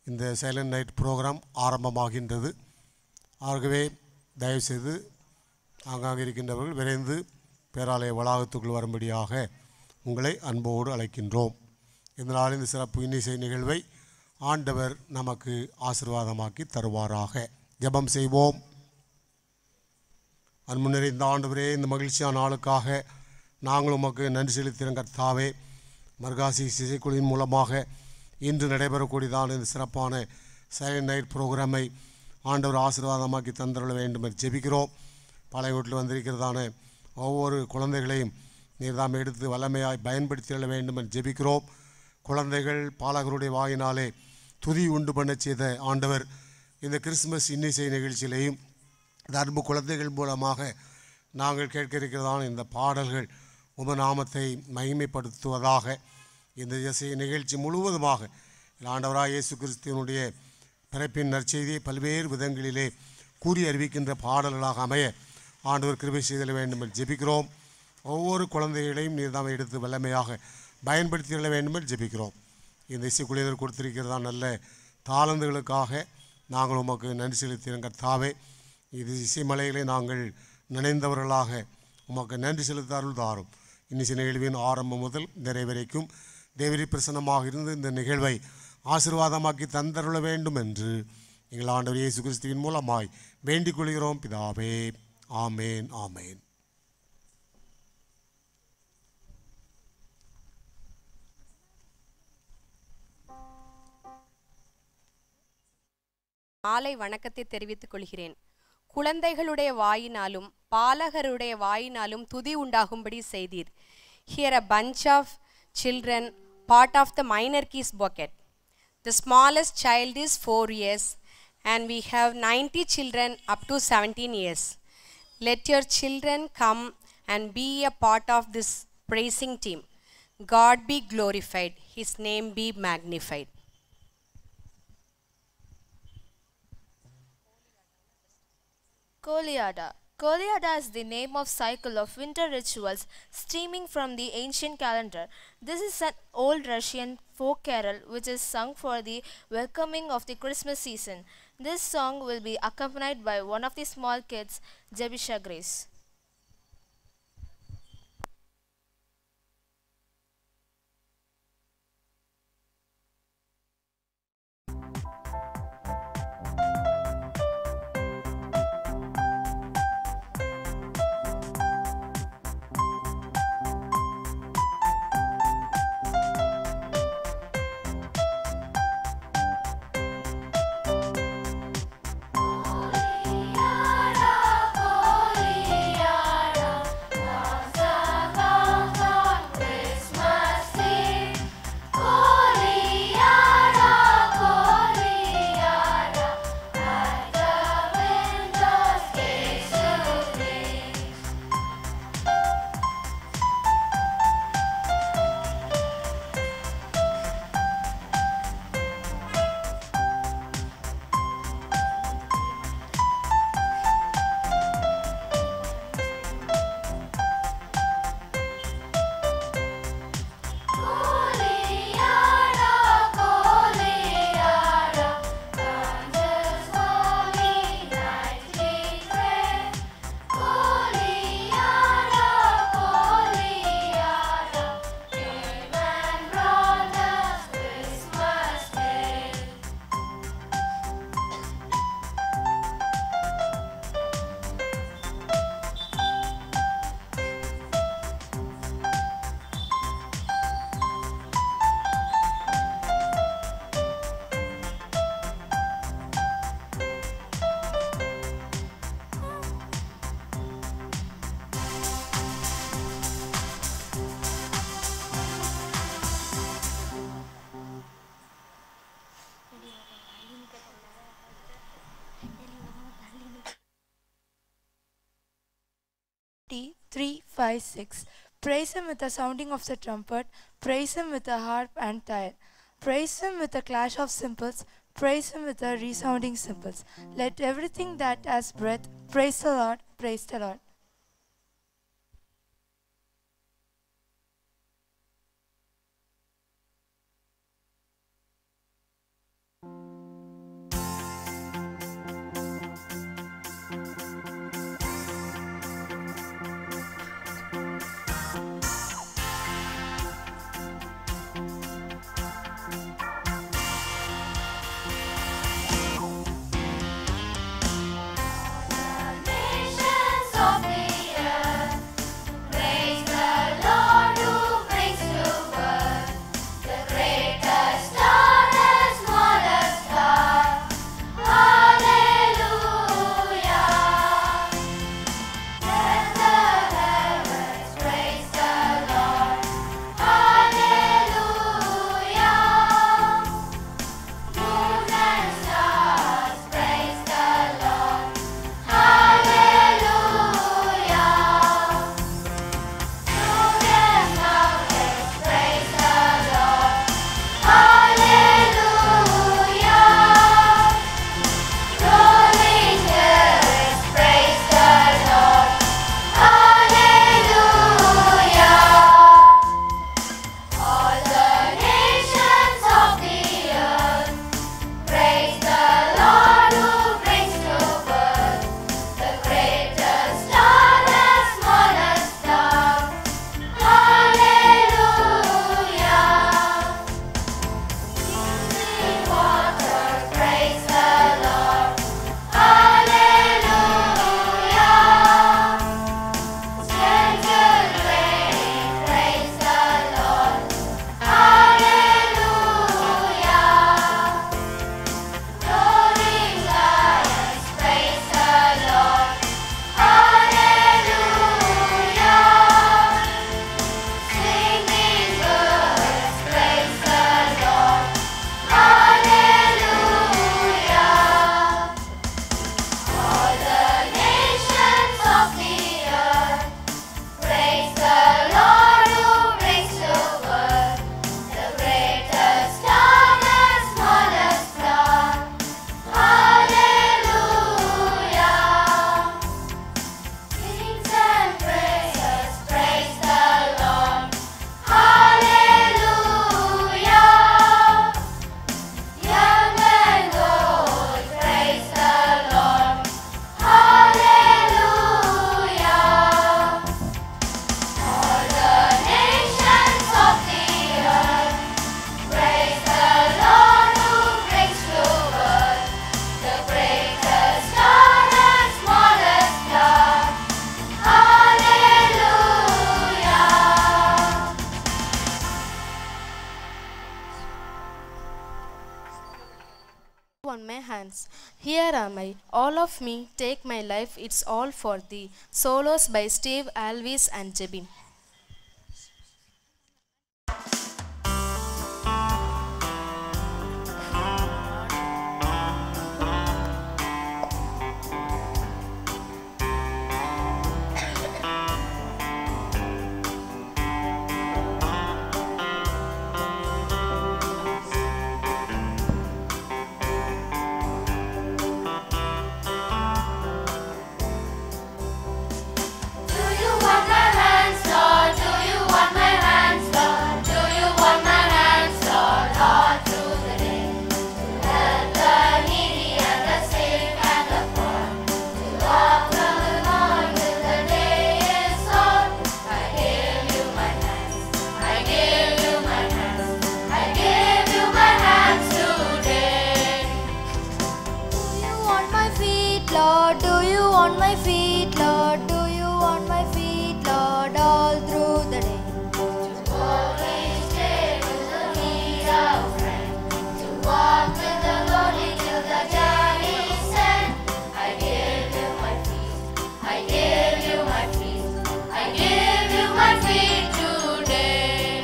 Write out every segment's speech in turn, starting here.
இந்த silent night program ஆரம்பமாகின்றது ஆகவே தயவுசெய்து ஆங்காங்கே இருக்கின்றவர்கள் விரைந்து பேராலய வளாகத்துக்குள் வரும்படியாக உங்களை அன்போடு அழைக்கின்றோம் இதனால் இந்த சிறப்பு இன்னிசை நிகழ்வை ஆண்டவர் நமக்கு ஆசீர்வாதமாக்கி தருவாராக ஜெபம் செய்வோம் அன்பு நிறைந்த ஆண்டவரே இந்த மகிழ்ச்சியான நாளுக்காக நாங்கள் உமக்கு நன்றி செலுத்தின கர்த்தாவே மர்காசி இசைக்குழுவின் மூலமாக இன்று நடைபெறக்கூடியதான இந்த சிறப்பான சைலண்ட் நைட் ப்ரோக்ராமை ஆண்டவர் ஆசீர்வாதமாக்கி தந்துள்ள வேண்டும் என்று ஜெபிக்கிறோம் பழைய வீட்டில் வந்திருக்கிறதான ஒவ்வொரு குழந்தைகளையும் நீர் தாம் எடுத்து வல்லமையாய் பயன்படுத்திட வேண்டும் என்று ஜெபிக்கிறோம் குழந்தைகள் பாலகருடைய வாயினாலே துதி உண்டு பண்ணச் செய்த ஆண்டவர் இந்த கிறிஸ்துமஸ் இன்னிசை நிகழ்ச்சியிலையும் இந்த அன்பு குழந்தைகள் மூலமாக நாங்கள் கேட்க இருக்கிறதான இந்த பாடல்கள் உம நாமத்தை மகிமைப்படுத்துவதாக இந்த இசை நிகழ்ச்சி முழுவதுமாக ஆண்டவராக இயேசு கிறிஸ்துவனுடைய பிறப்பின் நற்செய்தியை பல்வேறு விதங்களிலே கூறி அறிவிக்கின்ற பாடல்களாக அமைய ஆண்டவர் கிருபை செய்தல வேண்டும் என்று ஜெபிக்கிறோம் ஒவ்வொரு குழந்தைகளையும் நீர் தாம் எடுத்து வல்லமையாக பயன்படுத்திட வேண்டும் என்று ஜெபிக்கிறோம் இந்த இசைக்குழுவினர் கொடுத்திருக்கிறதா நல்ல தாளந்துகளுக்காக நாங்கள் உமக்கு நன்றி செலுத்தின கர்த்தாவே இது இசைமலைகளை நாங்கள் நினைந்தவர்களாக உமக்கு நன்றி செலுத்த அருள் தாரும் இன்னிசை நிகழ்வின் ஆரம்பம் முதல் நிறைவரைக்கும் தேவரி பிரசன்னமாக இருந்து இந்த நிகழ்வை ஆசீர்வாதமாக்கி தந்தருள வேண்டும் என்று எங்கள் ஆண்டவர் இயேசு கிறிஸ்துவின் மூலமாய் வேண்டிக் கொள்கிறோம் பிதாவே ஆமேன் ஆமேன் மாலை வணக்கத்தை தெரிவித்துக் கொள்கிறேன் குழந்தைகளுடைய வாயினாலும் பாலகருடைய வாயினாலும் துதி உண்டாகும்படி செய்தீர் here a bunch of children part of the minor keys bucket the smallest child is 4 years and we have 90 children up to 17 years let your children come and be a part of this praising team god be glorified his name be magnified Koliada. Koliada is the name of cycle of winter rituals streaming from the ancient calendar. This is an old Russian folk carol which is sung for the welcoming of the Christmas season. This song will be accompanied by one of the small kids, Jebisha Grace. T three five six. Praise him with the sounding of the trumpet. Praise him with the harp and lyre. Praise him with the clash of cymbals. Praise him with the resounding cymbals. Let everything that has breath praise the Lord. Praise the Lord. on my hands. Here am I, all of me, take my life, it's all for thee. Solos by Steve Alvis and Jebin. Do you want my hands, Lord? Do you want my hands, Lord? Do you want my hands, Lord? All through the day. To help the needy and the sick and the poor. To walk from the morning till the day is on. I give you my hands. I give you my hands. I give you my hands today. Do you want my feet, Lord? Do you want my feet, Lord? Do you want my feet, Lord, all through the day? Always stay with the need of friend. To walk with the lonely till the journey's end. I give you my feet. I give you my feet. I give you my feet today.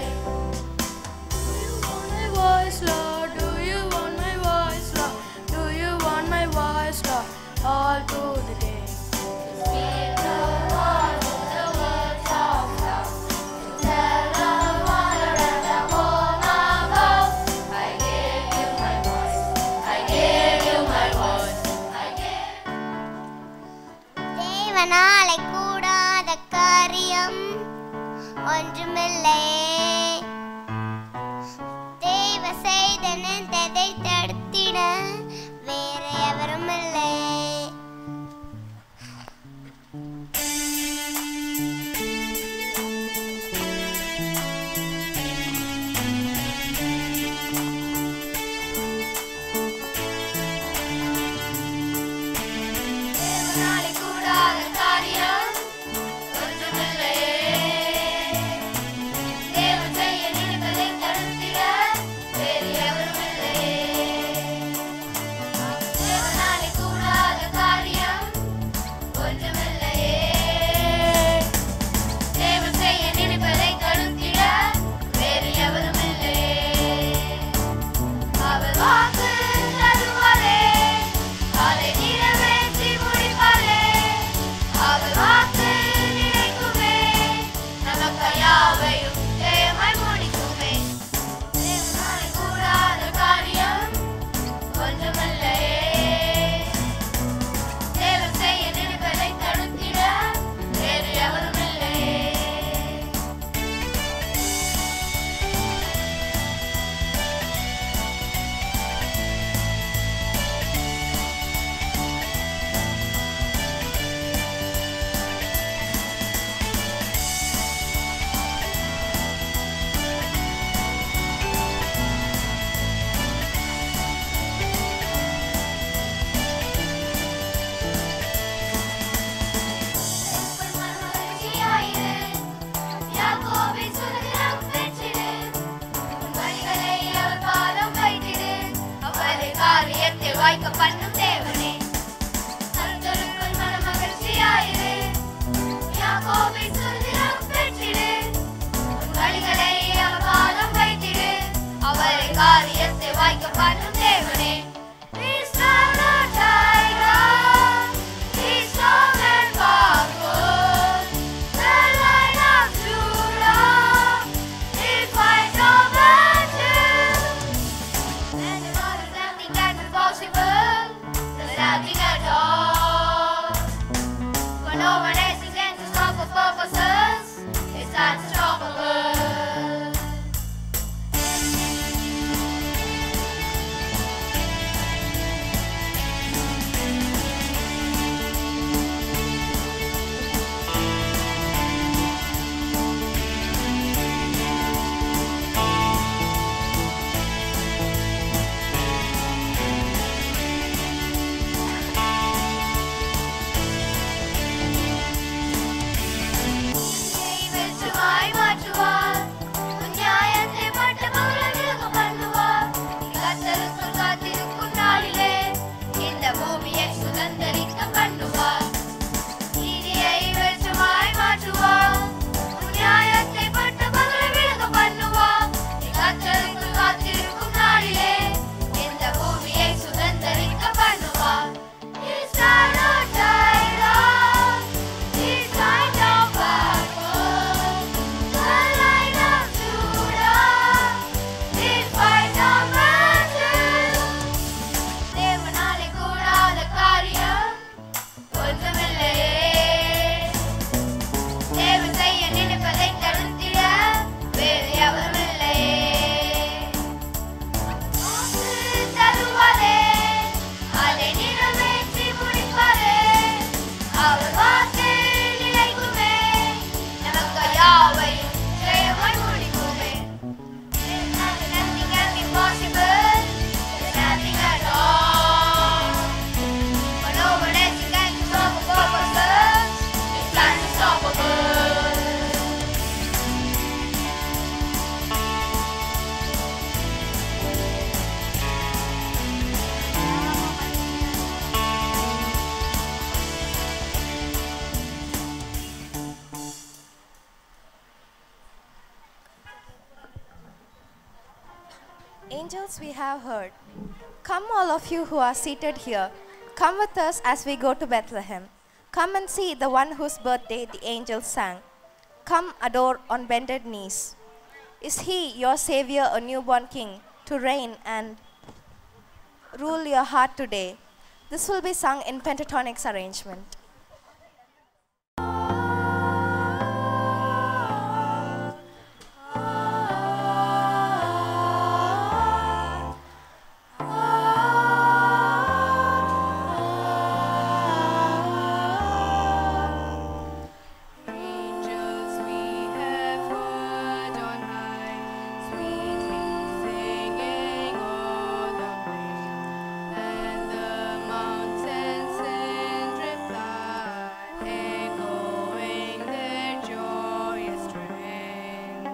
my voice, Lord? Do you want my voice, Lord? Do you want my voice, Lord, all through the day? Speak the word with the words of love. To tell the mother and the home above. I give you my voice. I give you my voice. I give. தேவனாலே கூடாத காரியம் ஒன்றுமில்லையே தேவ செய்த நின்றதை தடுத்திட வேற எவரும் இல்லை தேவனாலே கூடாத காரியம் ஒன்றுமில்லையே. தேவன் செய்ய நினைப்பதை தடுத்திட வேறு எவரும் இல்லையே. தேவனாலே கூடாத காரியம் ஒன்றுமில்லையே. தேவன் செய்ய நினைப்பதை தடுத்திட வேறு எவரும் இல்லையே. அவர் வாக்கு தருவாரே அதை நிறைவேற்றி முடிப்பாரே அவர் வாக்கு நினைக்குமே நமக்கு யாவையும் ஜெயமாய் முடிக்குமே தேவனாலே கூடாத காரியம் ஒன்றுமில்லையே தேவன் செய்ய நினைப்பதை தடுத்திட வேறு எவரும் இல்லையே வாய்க்க பண்ணும் தேவனே கர்த்தருக்குள் மனமகிழ்ச்சியாயிரு யாக்கோபை சுதந்திரம் பெற்றிடு உன் வழிகளை அவர் பாதம் வைத்திடு அவரை காரியத்தை வாய்க்க பண்ணும் தேவனே Be strong, O tiger. Be strong and powerful. The Lion of Judah. He fights your battle. And in all of nothing that is possible. angels we have heard. Come, all of you who are seated here, come with us as we go to Bethlehem. Come and see the one whose birthday the angels sang. Come, adore on bended knees. Is he, your Savior, a newborn King, to reign and rule your heart today? This will be sung in pentatonics arrangement. Angels we have heard on high, sweetly singing o'er the plain, and the mountains send reply, echoing their joyous strain.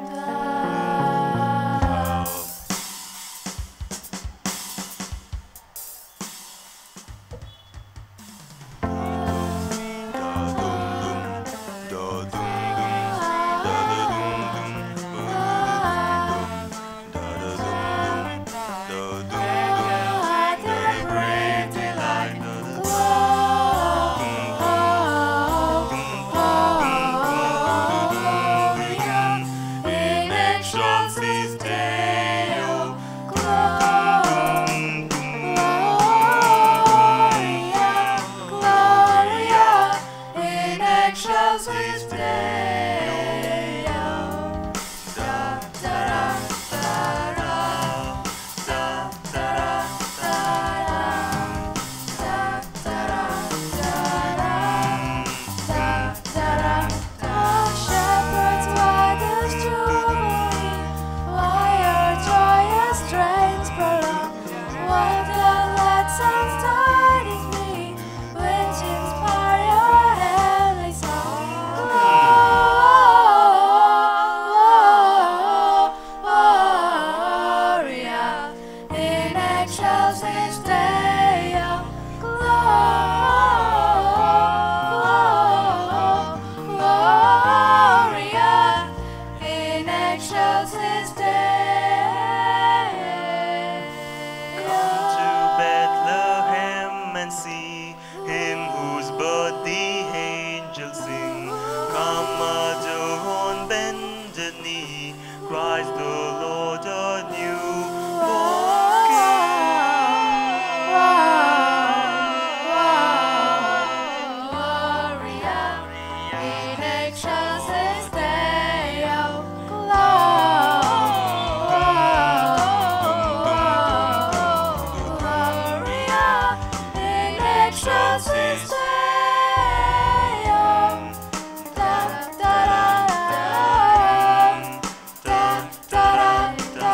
In excelsis Deo, Gloria, Gloria, in excelsis Deo. Da da da da da, da da da da da, da da da da da. Oh, shepherds, why this jubilee? Why your joyous strains prolong? What the glad sounds tidings me, which inspire your heavenly song? Gloria in excelsis Deo. Gloria in excelsis Deo. Come to Bethlehem and see him whose birth the angels sing. Come adore on bended knee, Christ the Lord a Gloria in excelsis Deo. Gloria in excelsis Deo. Da da da da da da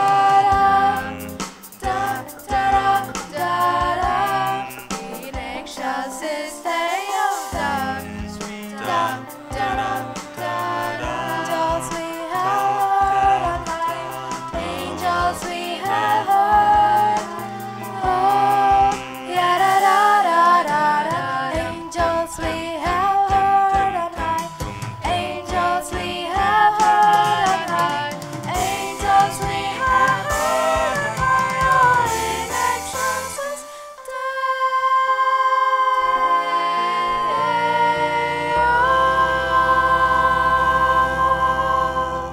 da da da da in excelsis Deo. Da da da da angels we have heard on high, angels we have heard. Oh, yeah, da da da da da. Angels we have heard on high. Angels we have heard on high. Angels we have heard on high. Oh, in excelsis Deo.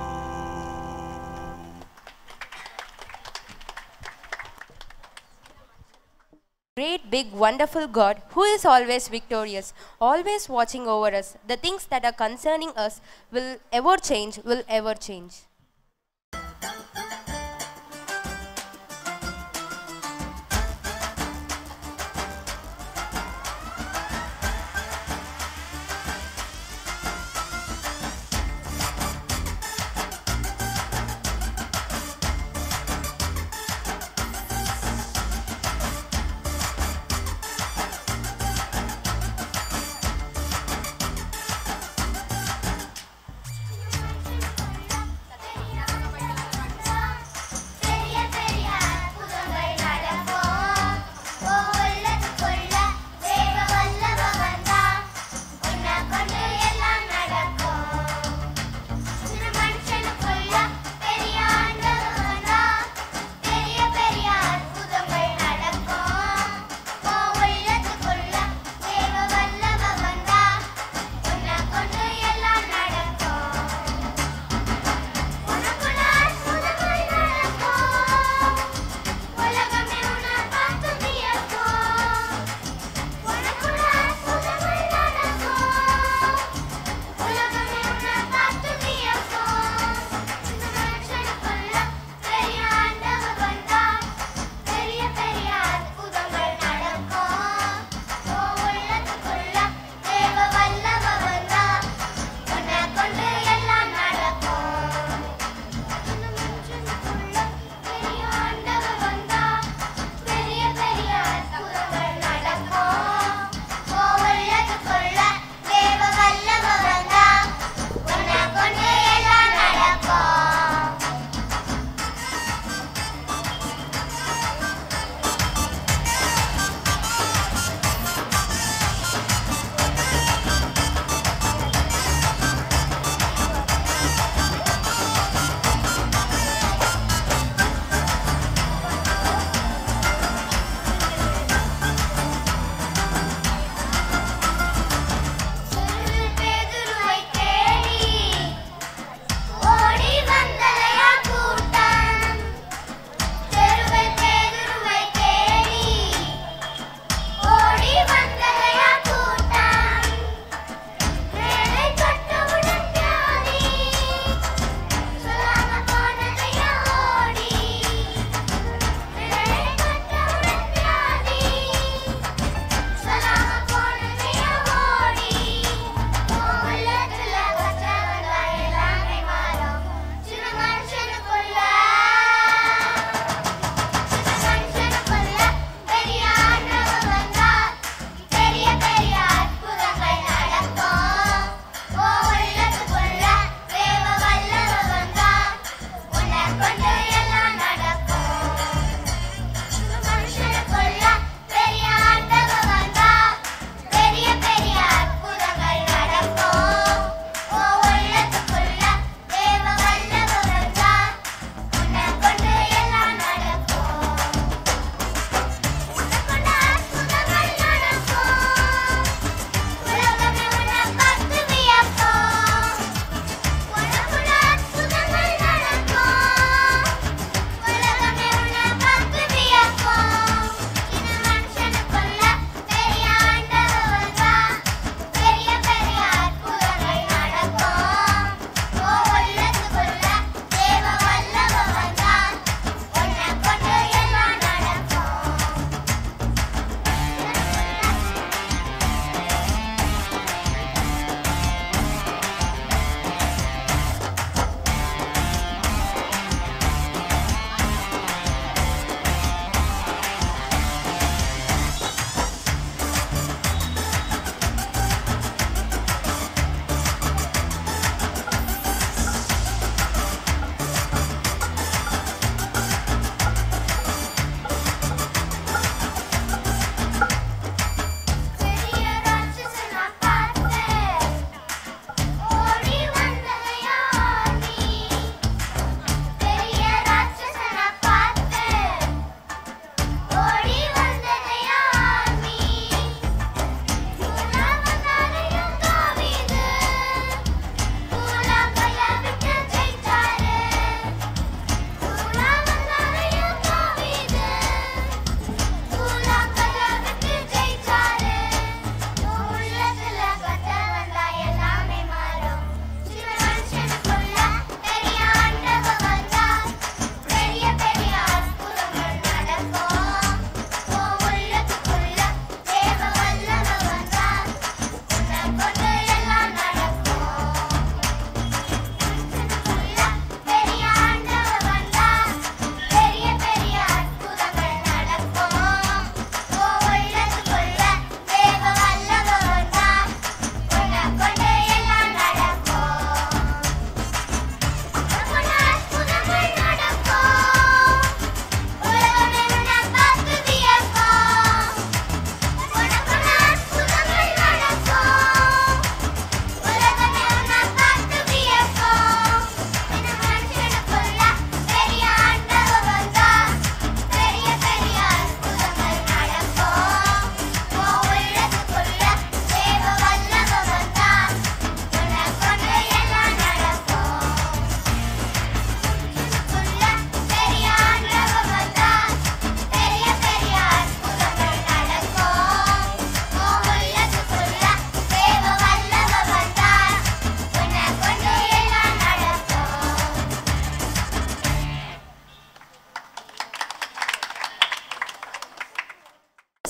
Great, big, wonderful God who is always victorious, always watching over us. The things that are concerning us will ever change, will ever change. Da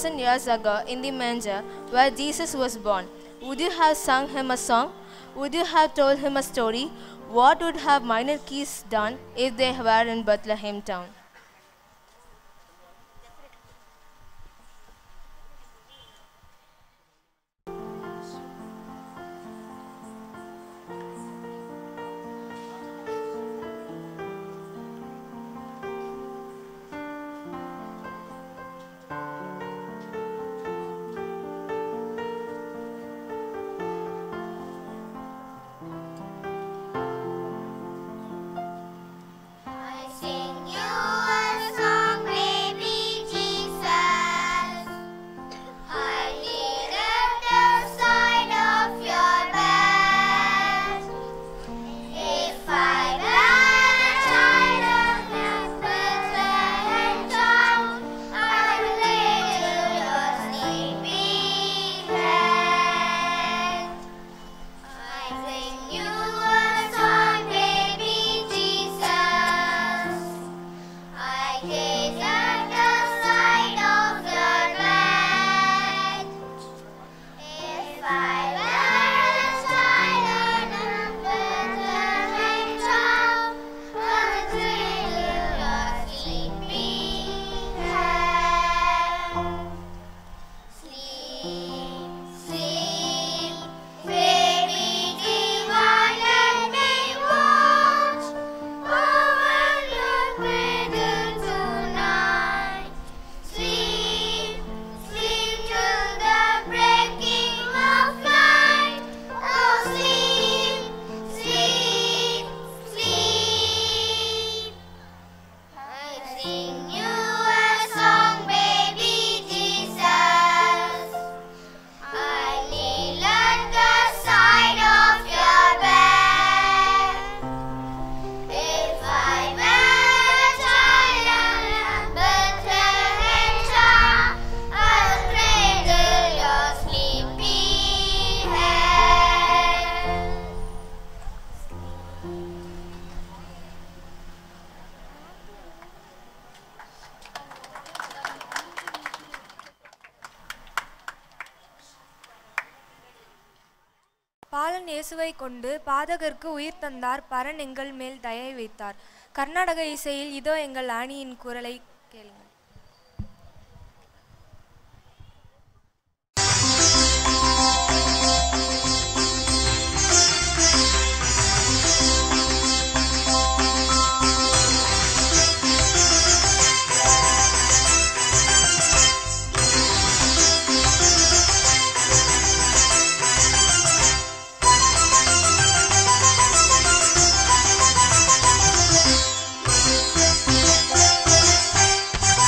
thousand years ago in the manger where Jesus was born, would you have sung him a song? Would you have told him a story? What would have minor keys done if they were in Bethlehem town? I sing you a song, baby Jesus. I lean at the side of your bed. If I were a child of Bethlehem town, I would lay to your sleepy head. I sing you a song, baby Jesus. I gaze at the side of your bed. If I were a child of Bethlehem town, I would cradle your sleepy head. Sleep, sleep, baby divine, let me watch over your cradle tonight. Sleep, sleep till the breaking of night. Oh, sleep, sleep, sleep. I sing you a song, baby Jesus. I kneel at the side of your bed. If I were a child of Bethlehem town, I'll cradle your sleepy head. Balan இயேசுவை கொண்டு பாதகருக்கு உயிர் தந்தார் பரன் எங்கள் மேல் தயை வைத்தார் கர்நாடக இசையில் இதோ எங்கள் ஆணியின் குரலை கேளுங்கள் Thank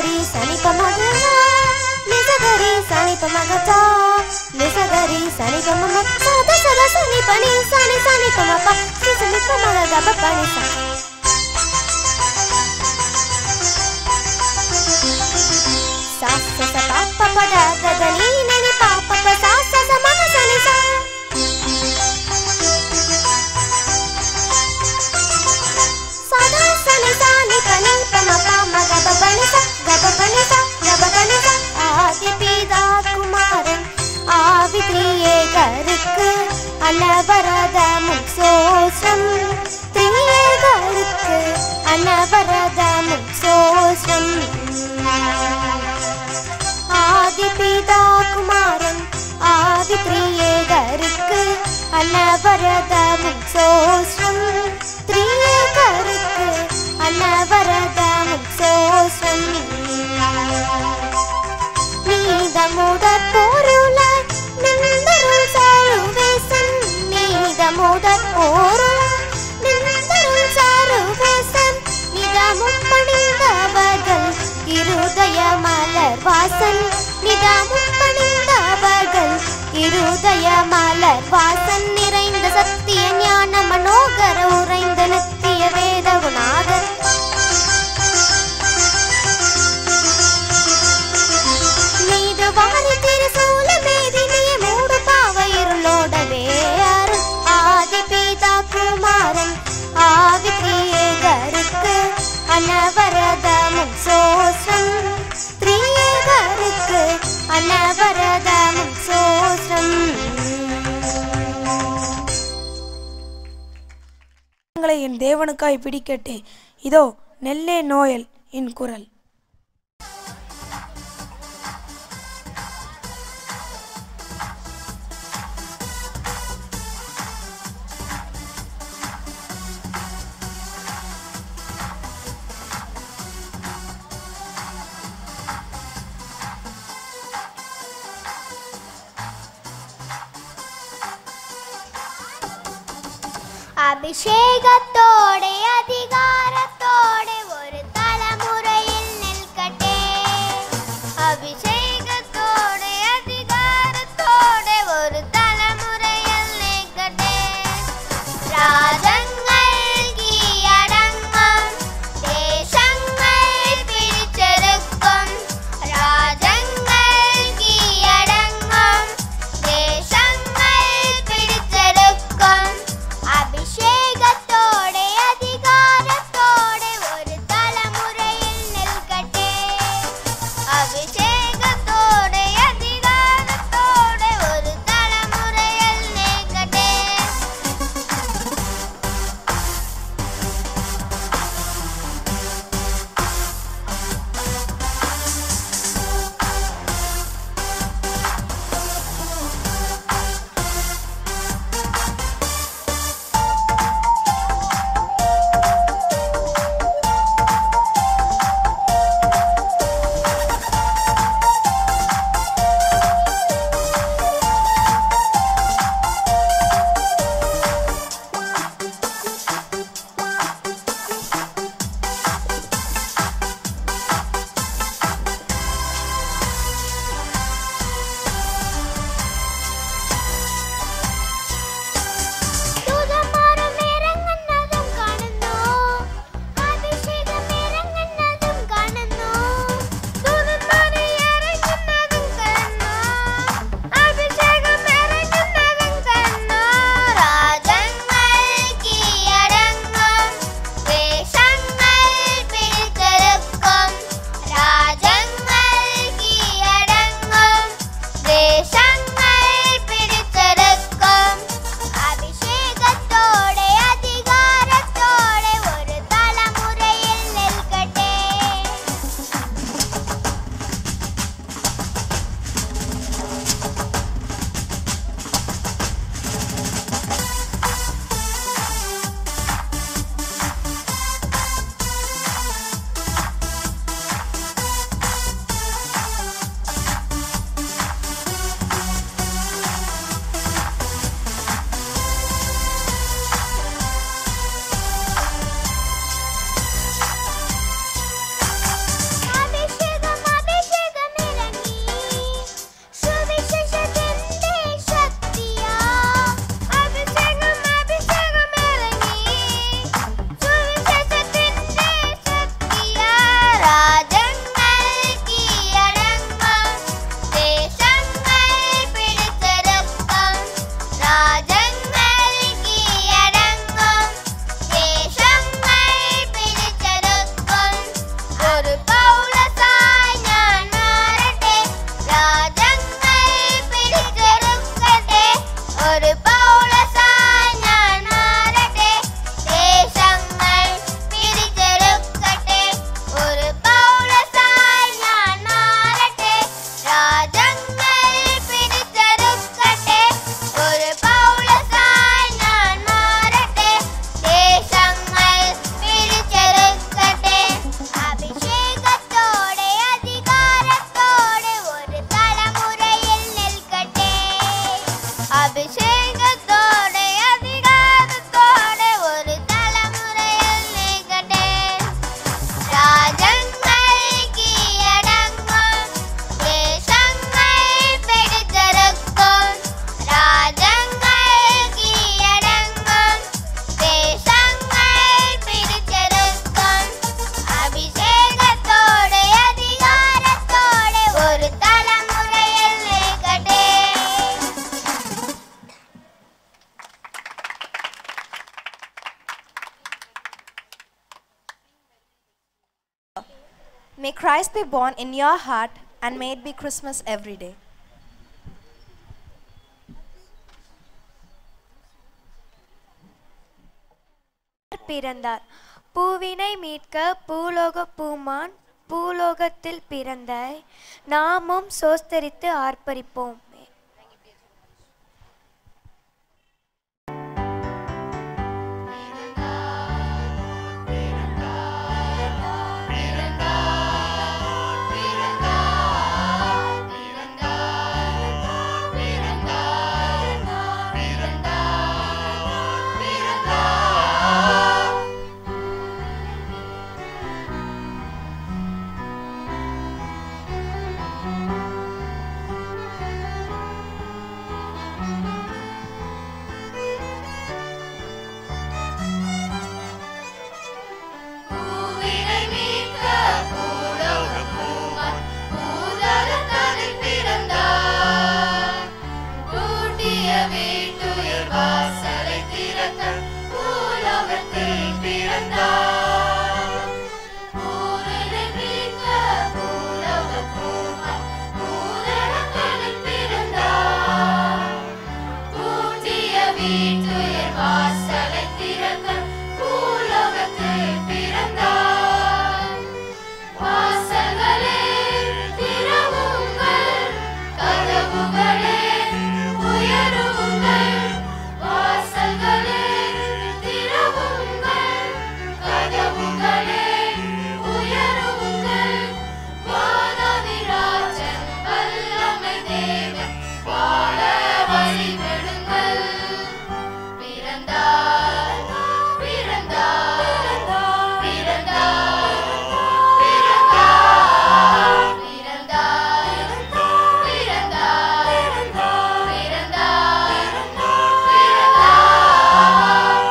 నిసగరి సనిప మగ నిసగరి సనిప మగ నిసగరి సనిప మమ సద సద సని పని సని సని పమ ప సనిప మగ గబ పని స సా స స ప ప ప ద ద ద ని ని ని ప ప ప సా స స మ గ స ని స సదా సని సాని పని పమ ప మ గ బ పని స గ బ పని స గ బ పని స ஆதி பிதா குமாரன் ஆவி திரியேகருக்கு அனவரதமும் சோஸ்ரம் திரியேகருக்கு அனவரதமும் சோஸ்ரம் ஆதி பிதா குமாரன் ஆதி திரியேகருக்கு அனவரதமும் சோஸ்ரம் திரியேகருக்கு அனவரதமும் சோஸ்ரம் நீதமுதற் பொருளாய் நின்றருள் சாருவேசன் நீதமுதற் பொருளாய் நின்றருள் சாருவேசன் நிதமும் பணிந்தவர்கள் இருதய மலர் வாசன் நிதமும் பணிந்தவர்கள் இருதய மலர் வாசன் நிறைந்த சத்திய ஞான மனோகர உறைந்த நித்திய வேத குணாதர் மீது வாரி திருசூல மேதினிய மூடு பாவையிருளோடவே அருள் ஆதி பிதா குமாரன் ஆவி திரியேகருக்கு அனவரதமும் சோஸ்ரம் திரியேகருக்கு அனவரதமும் சோஸ்ரம் உங்களை என் தேவனுக்காய் பிடிக்கட்டே இதோ நெல்லே நோயல் என் குரல் அபிஷேகத்தோടെ அதிகாரத்தோടെ ஒரு தலைமுறையில் நிற்கட்டே அபிஷேகத்தோടെ அதிகாரத்தோടെ ஒரு தலைமுறையில் நிற்கட்டே ராஜங்கள் கீழடங்கும் தேசங்கள் பிடிச்செடுக்கும் ராஜங்கள் கீழடங்கும் தேசங்கள் பிடிச்செடுக்கும் அபிஷேகத்தோടെ அதிகார Christ be born in your heart, and may it be Christmas every day. பிறந்தார் பூவினை மீட்க பூலோக பூமான் பூலோகத்தில் பிறந்தாய் நாமும் சோஸ்தரித்து ஆர்ப்பரிப்போம் பூவினை மீட்க பூலோக பூமான் பூதலத்தனில் பிறந்தார். பூட்டிய வீட்டுயிர் வாசலை திறக்க பூலோகத்தில் பிறந்தார். பூவினை மீட்க பூலோக பூமான் பூதலத்தனில் பிறந்தார். பூட்டிய வீட்டுயிர் வாசலை திறக்க பூலோகத்தில் பிறந்தார். வாசல்களே திறவுங்கள், கதவுகளே உயருங்கள். வாசல்களே திறவுங்கள், கதவுகளே உயருங்கள். வானதிராஜன் வல்லமை தேவன் வாழ வழிவிடுங்கள். பிறந்தார் பிறந்தார் பிறந்தார் பிறந்தார் பிறந்தார் பிறந்தார் பிறந்தார் பிறந்தார்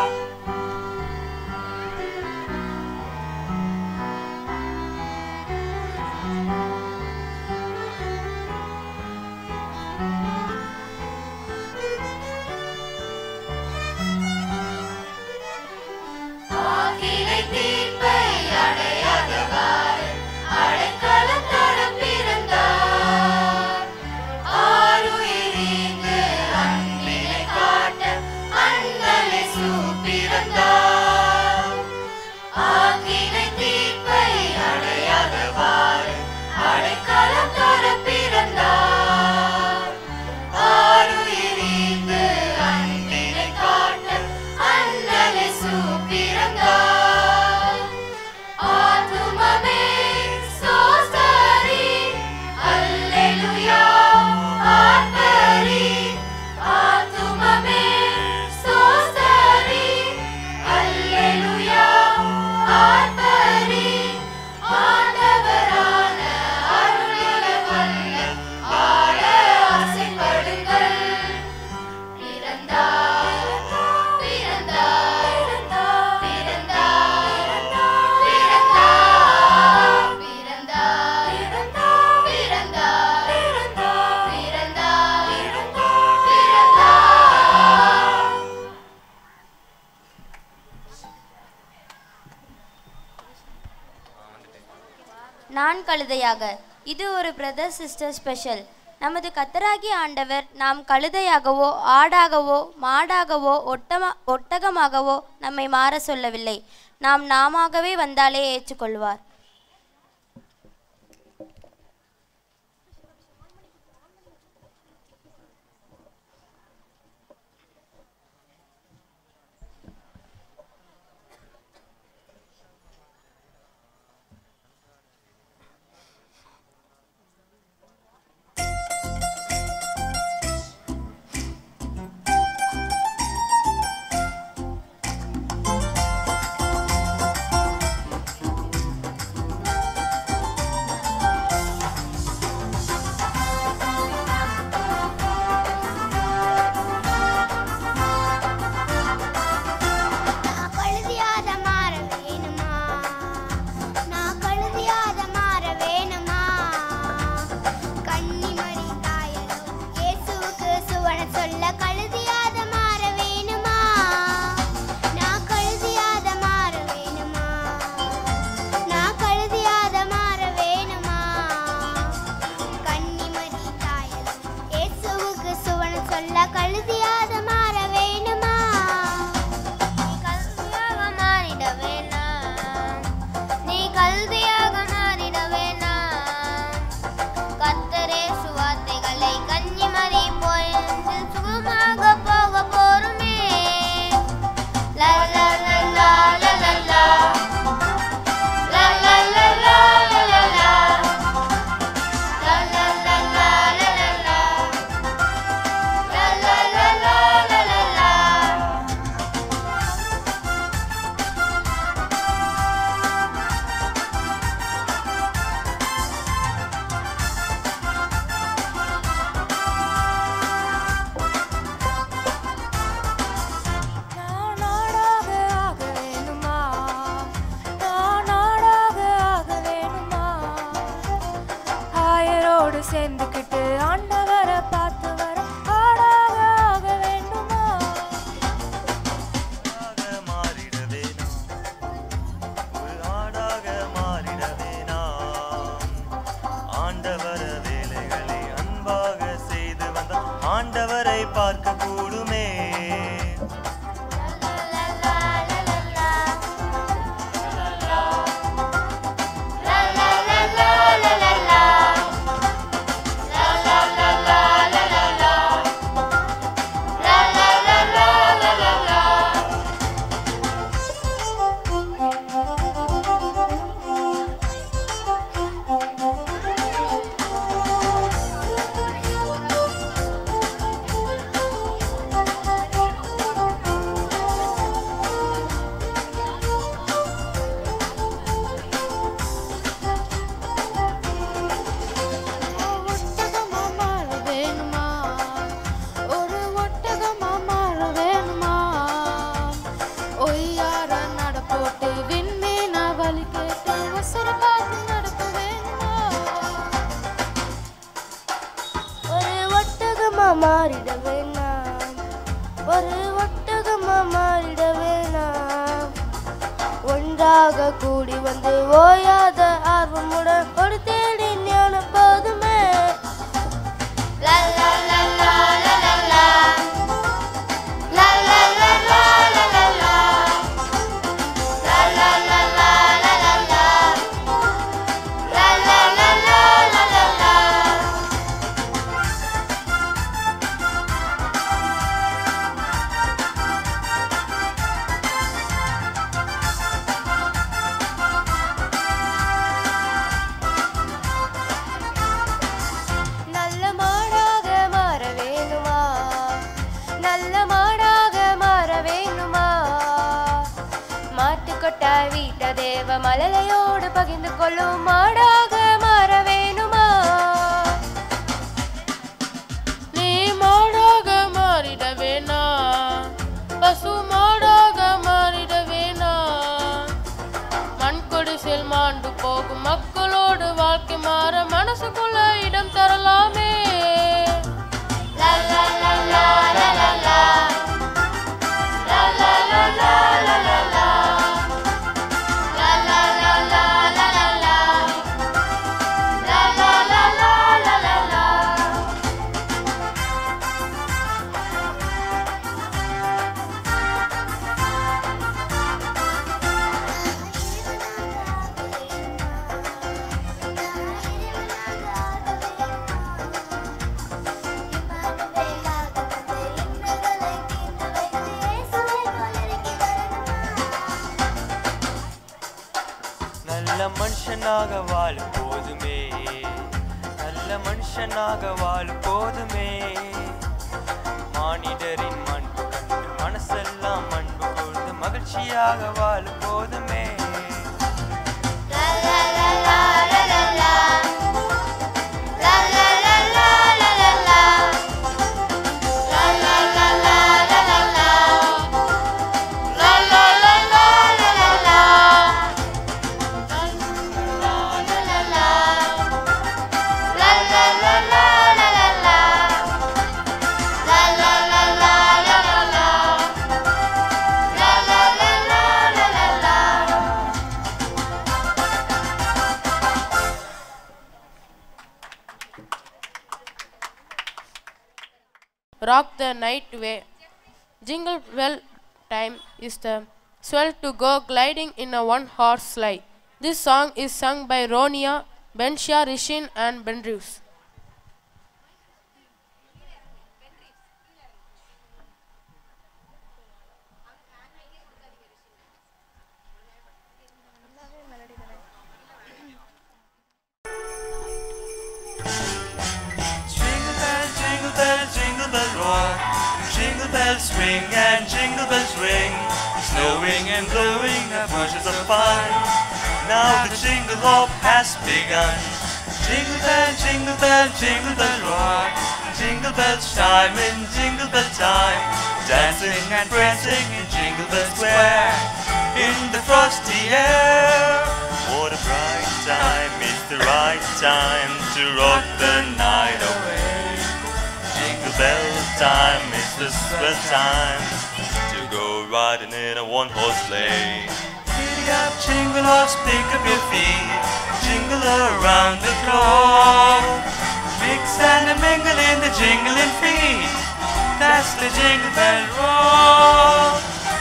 ஆக்கினை தீர்ப்பை அடையாதவாறு அடைக்கலம் தர பிறந்தார். ஆருயிரீந்து அன்பினை காட்ட அண்ணல் இயேசு பிறந்தார். ஆக்கினை தீர்ப்பை அடையாதவாறு அடைக்கலம் தர பிறந்தார். ஆருயிரீந்து அன்பினை காட்ட அண்ணல் இயேசு பிறந்தார். ஆத்துமமே சோஸ்தரி, அல்லேலூயா, ஆர்ப்பரி. ஆத்துமமே சோஸ்தரி, அல்லேலூயா, ஆர்ப்பரி. ஆண்டவரான அருளிட வல்ல ஆள ஆசைப்படுங்கள். பிறந்தார் பிறந்தார் பிறந்தார் பிறந்தார் பிறந்தார் பிறந்தார் பிறந்தார் பிறந்தார் நான் கழுதையாக இது ஒரு பிரதர் சிஸ்டர் ஸ்பெஷல் நமது கத்தராகிய ஆண்டவர் நாம் கழுதையாகவோ ஆடாகவோ மாடாகவோ ஒட்டமா ஒட்டகமாகவோ நம்மை மாற சொல்லவில்லை நாம் நாமாகவே வந்தாலே ஏற்றுக்கொள்வார் சேர்ந்துக்கிட்டு ஆண்டவரை பார்த்து வர ஆடாக ஆக வேண்டுமா மாறிடவே ஒரு ஆடாக மாறிடவே நாம் ஆண்டவர வேலைகளை அன்பாக செய்து வந்த ஆண்டவரை பார்க்க கூடுமே ஒட்டகமா மாற வேணுமா ஒரு ஒட்டகமா மாற வேணுமா ஒய்யார நட போட்டு விண்மீன வழி கேட்டு உசுர பார்த்து நடக்க வேணுமா ஒரு ஒட்டகமா மாறிட வேணாம் ஒரு ஒட்டகமா மாறிட வேணாம் ஒன்றாக கூடி வந்து ஓயாத ஆர்வமுடன் ஒரு தேடி ஞான போதுமே லா லா லா லா லா லா லா. லா லா லா லா லா லா லா. லா லா லா லா லா லா லா. லா லா லா லா லா லா லா. நல்ல மாடாக மாற வேணுமா நல்ல மாடாக மாற வேணுமா மாட்டுக்கொட்டாய் வீட்ட தேவ மலலையோடு பகிர்ந்து கொள்ளும் மாடாக மாற வேணுமா நீ மாடாக மாறிட வேணா பசு மாடாக மாறிட வேணா மண் குடிசில் மாண்டு போகும் மக்களோடு வாழ்க்கை மாற மனசுக்குள்ள இடம் தரலாமே லா லா லா லா லா லா லா. லா லா லா லா லா லா லா. லா லா லா லா லா லா லா. லா லா லா லா லா லா லா. நல்ல மனுஷனாக வாழும் போதுமே நல்ல மனுஷனாக வாழும் போதுமே மானிடரின் அன்பு கண்டு மனசெல்லாம் அன்பு கொண்டு மகிழ்ச்சியாக வாழும் போதுமே லா லா லா லா லா லா லா. லா லா லா லா லா லா லா. லா லா லா லா லா லா லா. லா லா லா லா லா லா லா. லா லா லா லா. லா லா லா லா லா லா லா. லா லா லா லா லா லா லா. லா லா லா லா லா லா லா. rock the night way. Jingle bell time is the swell to go gliding in a one horse sleigh. This song is sung by Ronia, Benshia, Rishin, and Bendrews. Jingle bell, jingle bell, jingle bell rock. Jingle bells swing and jingle bells ring. Snowing and blowing the bushes of fun. Now the jingle hop has begun. Jingle bell, jingle bell, jingle bell rock. Jingle bells chime in jingle bell time. Dancing and prancing in Jingle Bell Square. In the frosty air. What What a bright time, it's the right time to rock the night away. Jingle bell time, it's the swell time to go riding in a one horse sleigh. Giddy up, jingle horse, pick up your feet, jingle around the clock. Mix and a mingle in the jingling feet. That's the jingle bell roll.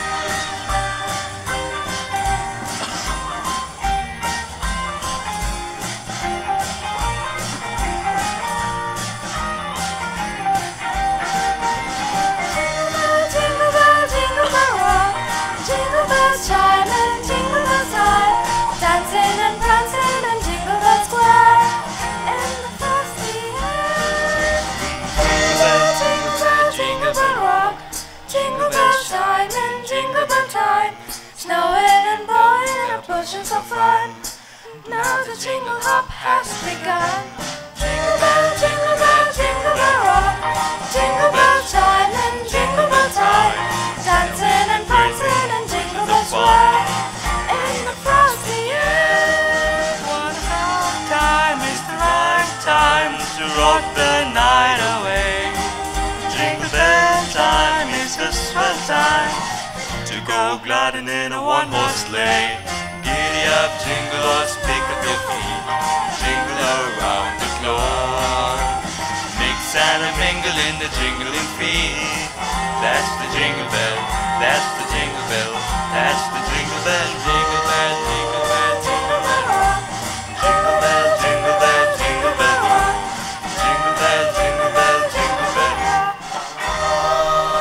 Jingle bell, jingle bell rock, jingle bells chime and jingle bells high, dancing and prancing and jingle bell square in the frosty air. Jingle bell, jingle bell, jingle bell rock, jingle bells chime and jingle bell time, snowing and blowing and a pushing so fun. Now the jingle hop has begun. Jingle bell, jingle bell, jingle bell rock, jingle bell chime and jingle bell time, dancing and prancing and jingle bells sway in the frosty air. What a time is the right time to rock the night away. Jingle bell time is the swell time to go gliding in a one horse sleigh. Giddy up, jingle horse, pick up your feet, jingle around the clock. Mix and a mingle in the jingling feet. That's the jingle bell, that's the jingle bell, that's the jingle bell, jingle bell, jingle bell, jingle bell rock. Jingle bell, jingle bell, jingle bell rock. Jingle bell, jingle bell, jingle bell rock.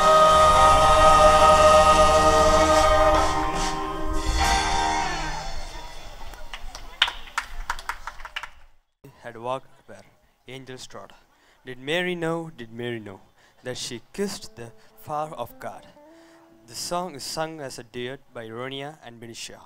had walked where angels trod. Did Mary know, did Mary know, that she kissed the flower of God? The song is sung as a duet by Ronia and Benicia.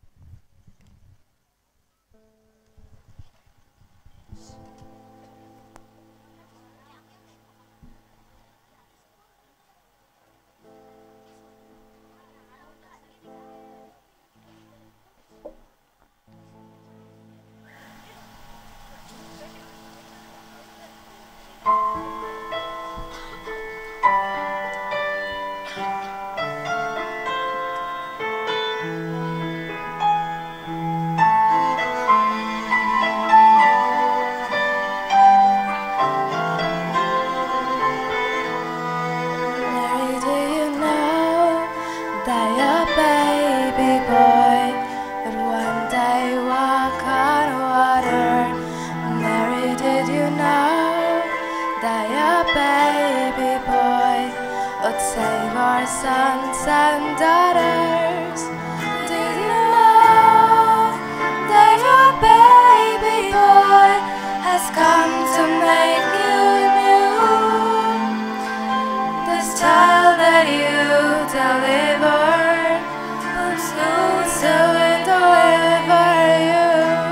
Mary, do you know that your baby boy would one day walk on water? Mary, did you know that your baby boy would save our sons and daughters? Did you know that your baby boy has come to make you new? This child that you delivered will soon, soon deliver you.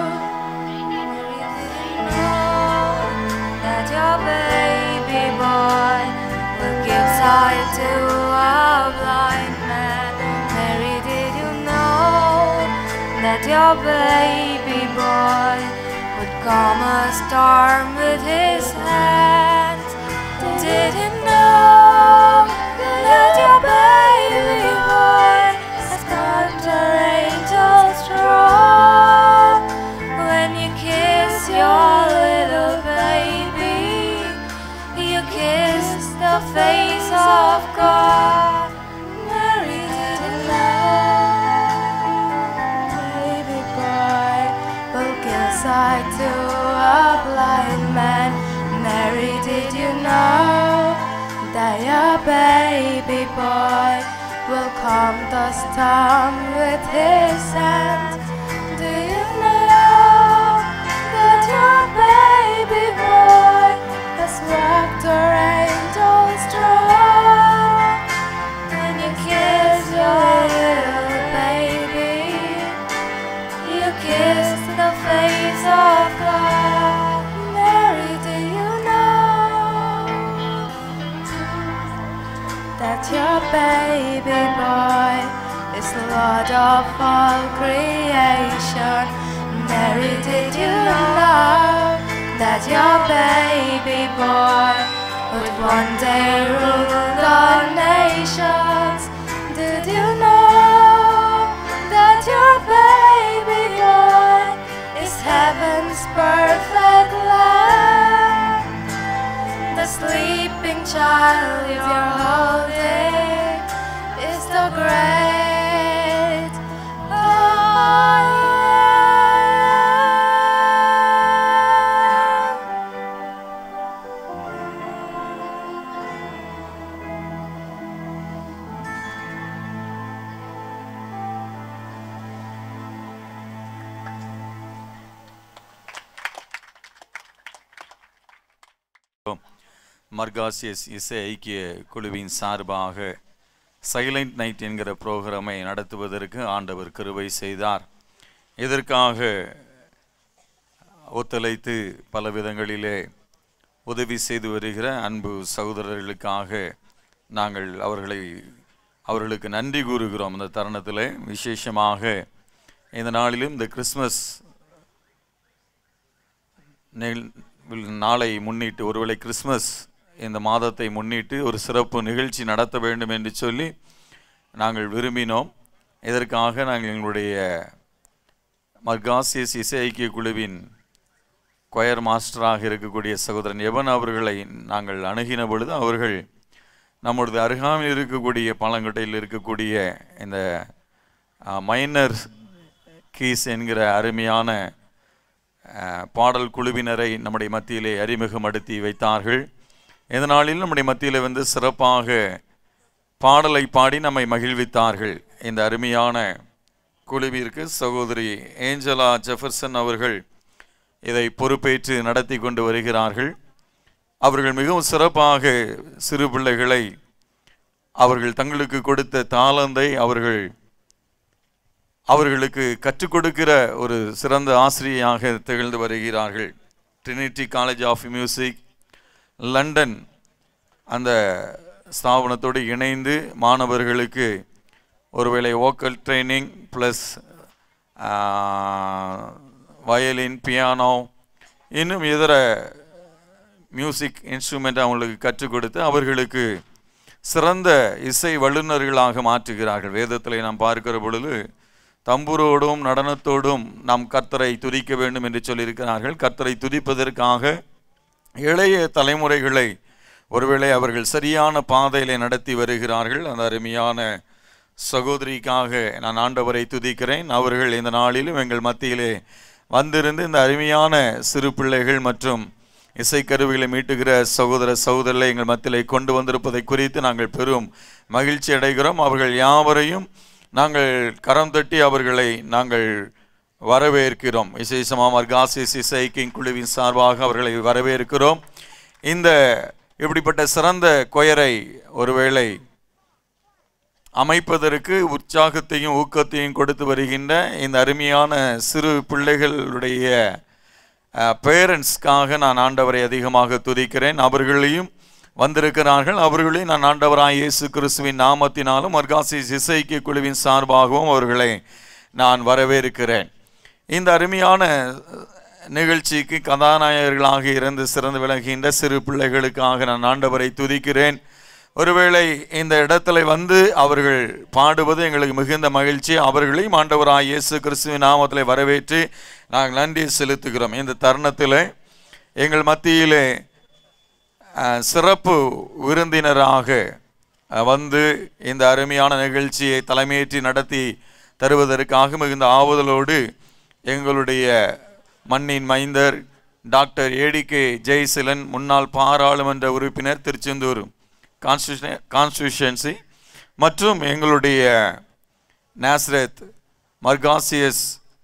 Know that your baby boy will give sight to a blind man. Mary, did you know that your baby boy would calm a storm with his hands? Did you know that your baby boy has thunder angels strong? When you kiss your little baby, you kiss the face of God. Mary didn't know, baby boy will give sight to a blind man. Mary, did you know that your baby boy will calm the storm with his hand? Do you know that your baby boy has wrapped her angels strong? When you kiss your little baby, you kiss the face of God. Mary, do you know that your baby boy is the Lord of all creation? Mary, did you know that your baby boy would one day rule all nations? Did you know that your baby boy is heaven's perfect lamb? The sleeping child you're holding is the great I am. மர்காசியஸ் இசை ஐக்கிய குழுவின் சார்பாக silent night என்கிற புரோகிராமை நடத்துவதற்கு ஆண்டவர் கிருபை செய்தார் இதற்காக ஒத்துழைத்து பல விதங்களிலே உதவி செய்து வருகிற அன்பு சகோதரர்களுக்காக நாங்கள் அவர்களை அவர்களுக்கு நன்றி கூறுகிறோம் இந்த தருணத்தில் விசேஷமாக இந்த நாளிலும் இந்த கிறிஸ்மஸ் நிகழ்- நாளை முன்னிட்டு ஒருவேளை கிறிஸ்மஸ் இந்த மாதத்தை முன்னிட்டு ஒரு சிறப்பு நிகழ்ச்சி நடத்த வேண்டும் என்று சொல்லி நாங்கள் விரும்பினோம் இதற்காக நாங்கள் எங்களுடைய மர்காசியஸ் இசை ஐக்கிய குழுவின் கொயர் மாஸ்டராக இருக்கக்கூடிய சகோதரன் எவன் அவர்களை நாங்கள் அணுகின பொழுது அவர்கள் நம்முடைய அருகாமையில் இருக்கக்கூடிய பழங்கட்டையில் இருக்கக்கூடிய இந்த மைனர் கீஸ் என்கிற அருமையான அஹ், பாடல் குழுவினரை நம்முடைய மத்தியிலே அறிமுகப்படுத்தி வைத்தார்கள் இந்த நாளில் நம்முடைய மத்தியில் வந்து சிறப்பாக பாடலை பாடி நம்மை மகிழ்வித்தார்கள் இந்த அருமையான குழுவிற்கு சகோதரி ஏஞ்சலா ஜெஃபர்சன் அவர்கள் இதை பொறுப்பேற்று நடத்தி கொண்டு வருகிறார்கள் அவர்கள் மிகவும் சிறப்பாக சிறு பிள்ளைகளை அவர்கள் தங்களுக்கு கொடுத்த தாளந்தை அவர்கள் அவர்களுக்கு கற்றுக் கொடுக்கிற ஒரு சிறந்த ஆசிரியையாக திகழ்ந்து வருகிறார்கள் Trinity College of Music London அந்த ஸ்தாபனத்தோடு இணைந்து மாணவர்களுக்கு ஒருவேளை vocal training plus violin piano இன்னும் இதர மியூசிக் இன்ஸ்ட்ருமெண்ட் அவங்களுக்கு கற்றுக் கொடுத்து அவர்களுக்கு சிறந்த இசை வல்லுநர்களாக மாற்றுகிறார்கள் வேதத்தில் நாம் பார்க்கிற பொழுது தம்புரோடும் நடனத்தோடும் நாம் கர்த்தரை துதிக்க வேண்டும் என்று சொல்லியிருக்கிறார்கள் கர்த்தரை துதிப்பதற்காக இளைய தலைமுறைகளை ஒருவேளை அவர்கள் சரியான பாதையிலே நடத்தி வருகிறார்கள் அந்த அருமையான சகோதரிக்காக நான் ஆண்டவரை துதிக்கிறேன் அவர்கள் இந்த நாளிலும் எங்கள் மத்தியிலே வந்திருந்து இந்த அருமையான சிறு பிள்ளைகள் மற்றும் இசைக்கருவிகளை மீட்டுகிற சகோதர சகோதரர்களை எங்கள் மத்தியிலே கொண்டு வந்திருப்பதை குறித்து நாங்கள் பெரும் மகிழ்ச்சி அடைகிறோம் அவர்கள் யாவரையும் நாங்கள் கரம் தட்டி அவர்களை நாங்கள் வரவேற்கிறோம் விசேஷமாக மர்காசிஸ் இசை கிங் குழுவின் சார்பாக அவர்களை வரவேற்கிறோம் இந்த இப்படிப்பட்ட சிறந்த கொயரை ஒருவேளை அமைப்பதற்கு உற்சாகத்தையும் ஊக்கத்தையும் கொடுத்து வருகின்ற இந்த அருமையான சிறு பிள்ளைகளுடைய பேரண்ட்ஸ்க்காக நான் ஆண்டவரை அதிகமாக துதிக்கிறேன் அவர்களையும் வந்திருக்கிறார்கள் அவர்களையும் நான் ஆண்டவராய் இயேசு கிறிஸ்துவின் நாமத்தினாலும் மர்காசி இசைக்கிய குழுவின் சார்பாகவும் அவர்களை நான் வரவேற்கிறேன் இந்த அருமையான நிகழ்ச்சிக்கு கதாநாயகர்களாக இருந்து சிறந்து விளங்குகின்ற சிறு பிள்ளைகளுக்காக நான் ஆண்டவரை துதிக்கிறேன் ஒருவேளை இந்த இடத்துல வந்து அவர்கள் பாடுவது எங்களுக்கு மிகுந்த மகிழ்ச்சி அவர்களையும் ஆண்டவராய் இயேசு கிறிஸ்துவின் நாமத்தில் வரவேற்று நாங்கள் நன்றி செலுத்துகிறோம் இந்த தருணத்தில் எங்கள் மத்தியிலே அஹ், சிறப்பு விருந்தினராக அஹ், வந்து இந்த அருமையான நிகழ்ச்சியை தலைமையேற்றி நடத்தி தருவதற்காக மிகுந்த ஆவதலோடு எங்களுடைய மண்ணின் மைந்தர் டாக்டர் ஏடிகே ஜெய்சிலன் முன்னாள் பாராளுமன்ற உறுப்பினர் திருச்செந்தூர் கான்ஸ்டியூஷன் கான்ஸ்டியூஷன்சி மற்றும் எங்களுடைய நாஸ்ரத் மர்காசியஸ்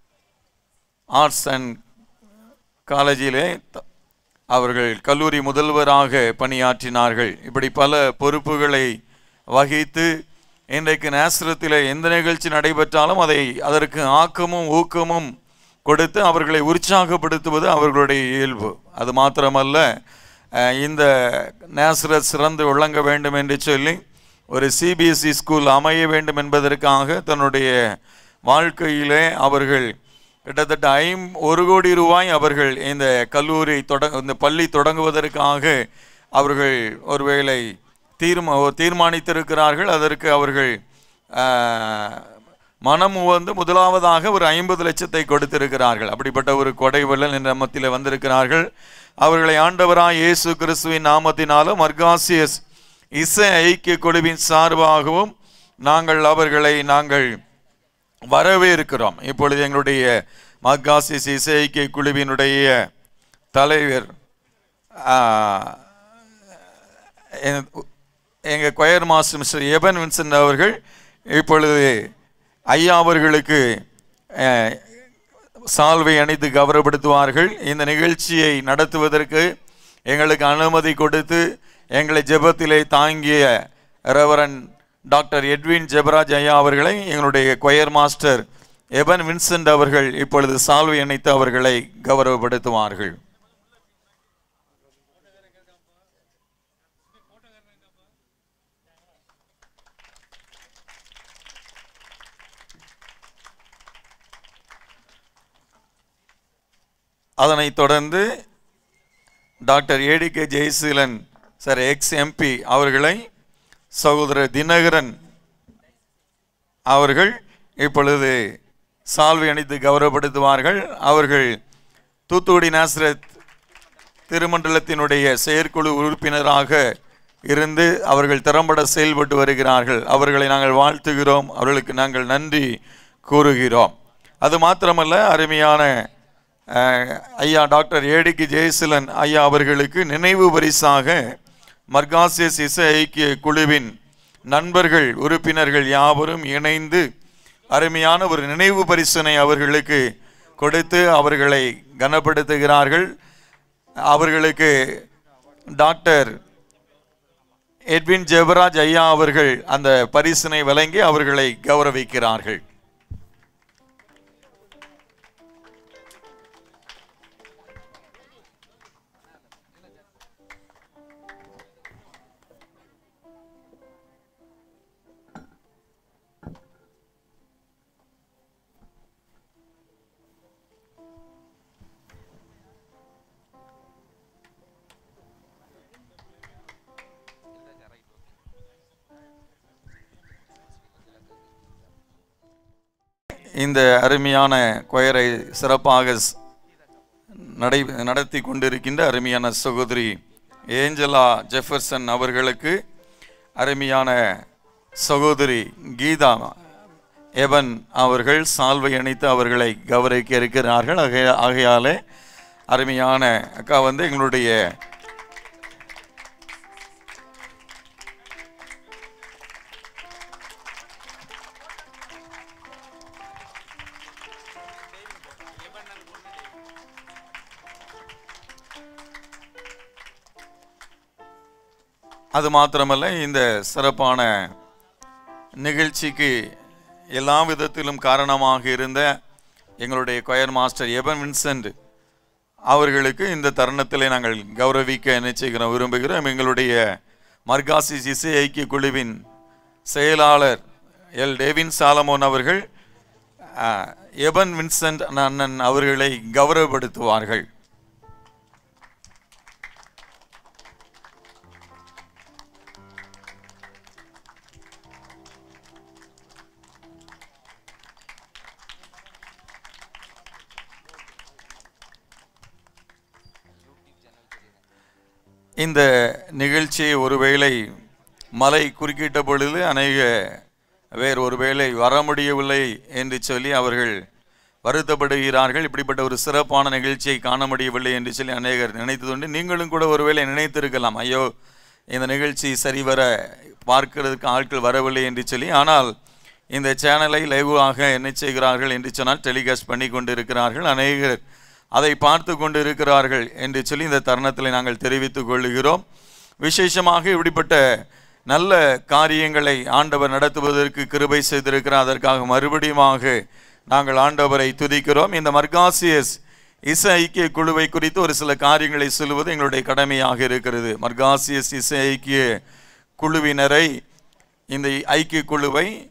ஆர்ட்ஸ் அண்ட் காலேஜிலே த- அவர்கள் கல்லூரி முதல்வராக பணியாற்றினார்கள் இப்படி பல பொறுப்புகளை வகித்து இன்றைக்கு நேசரத்தில் எந்த நிகழ்ச்சி நடைபெற்றாலும் அதை அதற்கு ஆக்கமும் ஊக்கமும் கொடுத்து அவர்களை உற்சாகப்படுத்துவது அவர்களுடைய இயல்பு அது மாத்திரமல்ல அஹ், இந்த நேசரத் சிறந்து விளங்க வேண்டும் என்று சொல்லி ஒரு சிபிஎஸ்இ ஸ்கூல் அமைய வேண்டும் என்பதற்காக தன்னுடைய வாழ்க்கையிலே அவர்கள் கிட்டத்தட்ட ஐம் ஒரு கோடி ரூபாய் அவர்கள் இந்த கல்லூரி தொட இந்த பள்ளி தொடங்குவதற்காக அவர்கள் ஒருவேளை தீர்மா தீர்மானித்திருக்கிறார்கள் அதற்கு அவர்கள் ஆஹ், மனம் வந்து முதலாவதாக ஒரு ஐம்பது லட்சத்தை கொடுத்திருக்கிறார்கள் அப்படிப்பட்ட ஒரு கொடை வெள்ளல் என்ற மத்தியில் வந்திருக்கிறார்கள் அவர்களை ஆண்டவராய் இயேசு கிறிஸ்துவின் நாமத்தினாலும் மர்காசியஸ் இசை ஐக்கிய குழுவின் சார்பாகவும் நாங்கள் அவர்களை நாங்கள் வரவேற்கிறோம் இப்பொழுது எங்களுடைய மர்காசியஸ் இசை ஐக்கிய குழுவினுடைய தலைவர் ஆஹ், எங்க- எங்க choir master mister Eben Vincent அவர்கள் இப்பொழுது ஐயா அவர்களுக்கு அஹ், சால்வை அணிந்து கௌரவப்படுத்துவார்கள் இந்த நிகழ்ச்சியை நடத்துவதற்கு எங்களுக்கு அனுமதி கொடுத்து எங்களை ஜெபத்திலே தாங்கிய ரெவரன் டாக்டர் எட்வின் ஜெபராஜ் ஐயா அவர்களை எங்களுடைய கொயர் மாஸ்டர் எபன் வின்சென்ட் அவர்கள் இப்பொழுது சால்வை அணித்து அவர்களை கௌரவப்படுத்துவார்கள் அதனைத் தொடர்ந்து doctor A D K Jeyaseelan sir ex MP அவர்களை சகோதரர் தினகரன் அவர்கள் இப்பொழுது சால்வை அணித்து கௌரவப்படுத்துவார்கள் அவர்கள் தூத்துக்குடி நாசரத் திருமண்டலத்தினுடைய செயற்குழு உறுப்பினராக இருந்து அவர்கள் திறம்பட செயல்பட்டு வருகிறார்கள் அவர்களை நாங்கள் வாழ்த்துகிறோம் அவர்களுக்கு நாங்கள் நன்றி கூறுகிறோம் அது மாத்திரமல்ல அருமையான அஹ், ஐயா டாக்டர் ஏடிக்கு ஜெயசீலன் ஐயா அவர்களுக்கு நினைவு பரிசாக மர்காசியஸ் இசை ஐக்கிய குழுவின் நண்பர்கள் உறுப்பினர்கள் யாவரும் இணைந்து அருமையான ஒரு நினைவு பரிசனை அவர்களுக்கு கொடுத்து அவர்களை கனப்படுத்துகிறார்கள் அவர்களுக்கு டாக்டர் எட்வின் ஜெபராஜ் ஐயா அவர்கள் அந்த பரிசினை வழங்கி அவர்களை கௌரவிக்கிறார்கள் இந்த அருமையான கொயரை சிறப்பாக ஸ்- நடை நடத்தி கொண்டிருக்கின்ற அருமையான சகோதரி ஏஞ்சலா ஜெஃபர்சன் அவர்களுக்கு அருமையான சகோதரி கீதா எவன் அவர்கள் சால்வை அணித்து அவர்களை கௌரவிக்க இருக்கிறார்கள் ஆகைய ஆகையாலே அருமையான அக்கா வந்து எங்களுடைய அது மாத்திரமல்ல இந்த சிறப்பான நிகழ்ச்சிக்கு எல்லா விதத்திலும் காரணமாக இருந்த எங்களுடைய கொயர் மாஸ்டர் எபன் வின்சென்ட் அவர்களுக்கு இந்த தருணத்திலே நாங்கள் கௌரவிக்க நிச்சயிக்கிறோம் விரும்புகிறோம் எங்களுடைய மர்காசி இசை ஐக்கிய குழுவின் செயலாளர் எல் டேவின் சாலமோன் அவர்கள் அஹ், எபன் வின்சென்ட் அண்ணன் அவர்களை கௌரவப்படுத்துவார்கள் இந்த நிகழ்ச்சியை ஒருவேளை மலை குறுக்கிட்ட பொழுது அநேக வேறு ஒருவேளை வர முடியவில்லை என்று சொல்லி அவர்கள் வருத்தப்படுகிறார்கள் இப்படிப்பட்ட ஒரு சிறப்பான நிகழ்ச்சியை காண முடியவில்லை என்று சொல்லி அநேகர் நினைத்ததுண்டு நீங்களும் கூட ஒருவேளை நினைத்திருக்கலாம் ஐயோ இந்த நிகழ்ச்சி சரிவர பார்க்கிறதுக்கு ஆட்கள் வரவில்லை என்று சொல்லி ஆனால் இந்த சேனலை லைவாக என்ன செய்கிறார்கள் என்று சொன்னால் டெலிகாஸ்ட் பண்ணி கொண்டிருக்கிறார்கள் அநேகர் அதை பார்த்து கொண்டு இருக்கிறார்கள் என்று சொல்லி இந்த தருணத்தில் நாங்கள் தெரிவித்துக் கொள்கிறோம் விசேஷமாக இப்படிப்பட்ட நல்ல காரியங்களை ஆண்டவர் நடத்துவதற்கு கிருபை செய்திருக்கிறார் அதற்காக மறுபடியுமாக நாங்கள் ஆண்டவரை துதிக்கிறோம் இந்த மர்காசியஸ் இசை ஐக்கிய குழுவை குறித்து ஒரு சில காரியங்களை சொல்லுவது எங்களுடைய கடமையாக இருக்கிறது மர்காசியஸ் இசை ஐக்கிய குழுவினரை இந்த ஐக்கிய குழுவை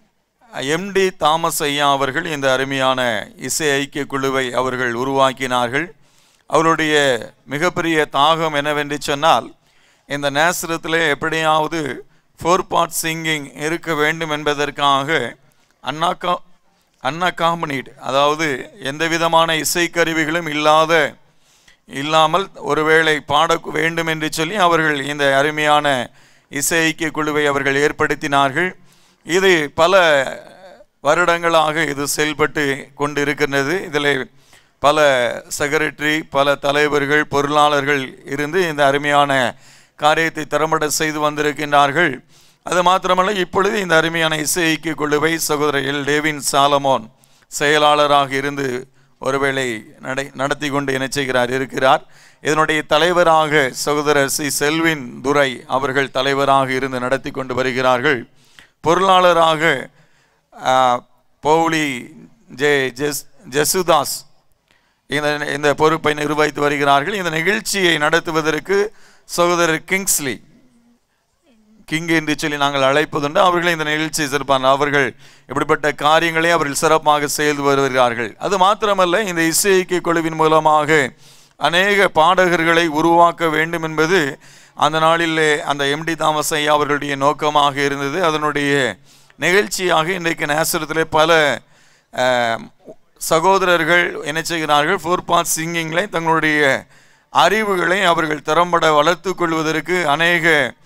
எம்டி தாமஸ் ஐயா அவர்கள் இந்த அருமையான இசை ஐக்கிய குழுவை அவர்கள் உருவாக்கினார்கள் அவருடைய மிகப்பெரிய தாகம் என்னவென்று சொன்னால் இந்த நேசரத்தில் எப்படியாவது ஃபோர் பார்ட் சிங்கிங் இருக்க வேண்டும் என்பதற்காக அன்னாக்கா அன்னகாமனிட் அதாவது எந்த விதமான இசைக்கருவிகளும் இல்லாத இல்லாமல் ஒருவேளை பாட வேண்டும் என்று சொல்லி அவர்கள் இந்த அருமையான இசை ஐக்கிய குழுவை அவர்கள் ஏற்படுத்தினார்கள் இது பல வருடங்களாக இது செயல்பட்டு கொண்டிருக்கின்றது இதில் பல செக்ரட்டரி பல தலைவர்கள் பொருளாளர்கள் இருந்து இந்த அருமையான காரியத்தை திறம்பட செய்து வந்திருக்கின்றார்கள் அது மாத்திரமல்ல இப்பொழுது இந்த அருமையான இசை ஐக்கிய குழுவை சகோதரர் எல் டேவின் சாலமோன் செயலாளராக இருந்து ஒருவேளை நடை நடத்தி கொண்டு என்ன செய்கிறார் இருக்கிறார் இதனுடைய தலைவராக சகோதரர் சி செல்வின் துரை அவர்கள் தலைவராக இருந்து நடத்தி கொண்டு வருகிறார்கள் பொருளாளராக ஆ, பவுலி ஜே ஜெஸ் ஜெசுதாஸ் இந்த இந்த பொறுப்பை நிர்வகித்து வருகிறார்கள் இந்த நிகழ்ச்சியை நடத்துவதற்கு சகோதரர் கிங்ஸ்லி கிங் என்று சொல்லி நாங்கள் அழைப்பதுண்டு அவர்கள் இந்த நிகழ்ச்சியை சிறப்பான அவர்கள் இப்படிப்பட்ட காரியங்களை அவர்கள் சிறப்பாக செய்து வருகிறார்கள் அது மாத்திரமல்ல இந்த இசை ஐக்கிய குழுவின் மூலமாக அநேக பாடகர்களை உருவாக்க வேண்டும் என்பது அந்த நாளிலே அந்த எம்டி தாமஸ் ஐயா அவர்களுடைய நோக்கமாக இருந்தது அதனுடைய நிகழ்ச்சியாக இன்றைக்கு நேசரத்திலே பல அஹ், சகோதரர்கள் என்ன செய்கிறார்கள் ஃபோர் பார்ட் சிங்கிங்களை தங்களுடைய அறிவுகளை அவர்கள் திறம்பட வளர்த்து கொள்வதற்கு அநேக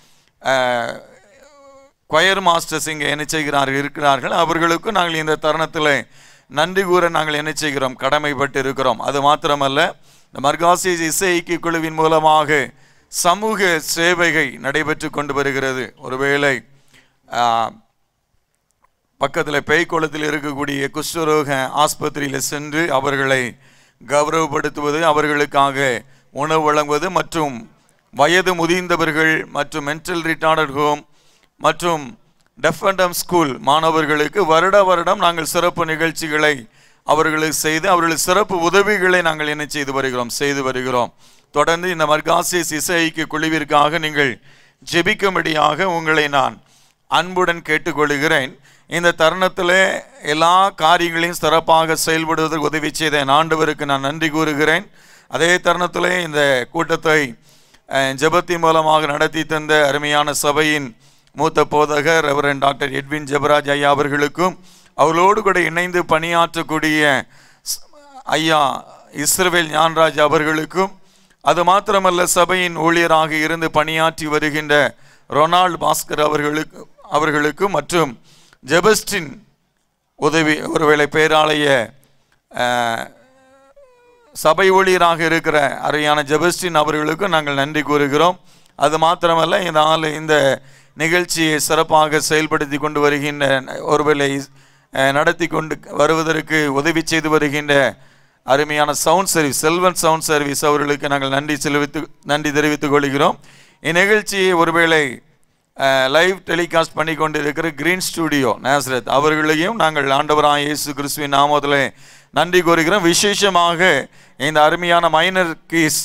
கொயர் மாஸ்டர்ஸ் இங்கே என்ன செய்கிறார்கள் இருக்கிறார்கள் அவர்களுக்கு நாங்கள் இந்த தருணத்தில் நன்றி கூற நாங்கள் என்ன செய்கிறோம் கடமைப்பட்டு இருக்கிறோம் அது மாத்திரமல்ல இந்த மர்காசி இசை ஐக்கிய குழுவின் மூலமாக சமூக சேவைகை நடைபெற்று கொண்டு வருகிறது ஒருவேளை ஆஹ், பக்கத்தில் பேய்க்குளத்தில் இருக்கக்கூடிய குஷ்டரோக ஆஸ்பத்திரியில் சென்று அவர்களை கௌரவப்படுத்துவது அவர்களுக்காக உணவு வழங்குவது மற்றும் வயது முதிர்ந்தவர்கள் மற்றும் மென்டல் ரிட்டார்டட் ஹோம் மற்றும் டெஃப் அண்ட் டம்ப் ஸ்கூல் மாணவர்களுக்கு வருட வருடம் நாங்கள் சிறப்பு நிகழ்ச்சிகளை அவர்களுக்கு செய்து அவர்களுக்கு சிறப்பு உதவிகளை நாங்கள் என்ன செய்து வருகிறோம் செய்து வருகிறோம் தொடர்ந்து இந்த மர்காசிஸ் இசை ஐக்கிய குழுவிற்காக நீங்கள் ஜெபிக்கும்படியாக உங்களை நான் அன்புடன் கேட்டுக்கொள்கிறேன் இந்த தருணத்தில் எல்லா காரியங்களையும் சிறப்பாக செயல்படுவதற்கு உதவி செய்த என் ஆண்டவருக்கு நான் நன்றி கூறுகிறேன் அதே தருணத்தில் இந்த கூட்டத்தை அஹ், ஜெபத்தின் மூலமாக நடத்தி தந்த அருமையான சபையின் மூத்த போதகர் ரெவரன் டாக்டர் எட்வின் ஜெபராஜ் ஐயா அவர்களுக்கும் அவர்களோடு கூட இணைந்து பணியாற்றக்கூடிய ஸ்- ஐயா இஸ்ரவேல் ஞான்ராஜ் அவர்களுக்கும் அது மாத்திரமல்ல சபையின் ஊழியராக இருந்து பணியாற்றி வருகின்ற ரொனால்ட் பாஸ்கர் அவர்களுக்கு அவர்களுக்கும் மற்றும் ஜெபஸ்டின் உதவி ஒருவேளை பேராலய அஹ், சபை ஊழியராக இருக்கிற அருமையான ஜெபஸ்டின் அவர்களுக்கும் நாங்கள் நன்றி கூறுகிறோம் அது மாத்திரமல்ல இந்த ஆள் இந்த நிகழ்ச்சியை சிறப்பாக செயல்படுத்தி கொண்டு வருகின்ற ஒருவேளை அஹ், நடத்தி கொண்டு வருவதற்கு உதவி செய்து வருகின்ற அருமையான sound service Selvan sound service அவர்களுக்கு நாங்கள் நன்றி செலுத்து நன்றி தெரிவித்துக் கொள்கிறோம் இந்நிகழ்ச்சியை ஒருவேளை லைவ் டெலிகாஸ்ட் பண்ணி கொண்டு இருக்கிற கிரீன் ஸ்டுடியோ நேசரத் அவர்களையும் நாங்கள் ஆண்டவராக இயேசு கிறிஸ்துவின் நாமத்தில் நன்றி கூறுகிறோம் விசேஷமாக இந்த அருமையான minor keys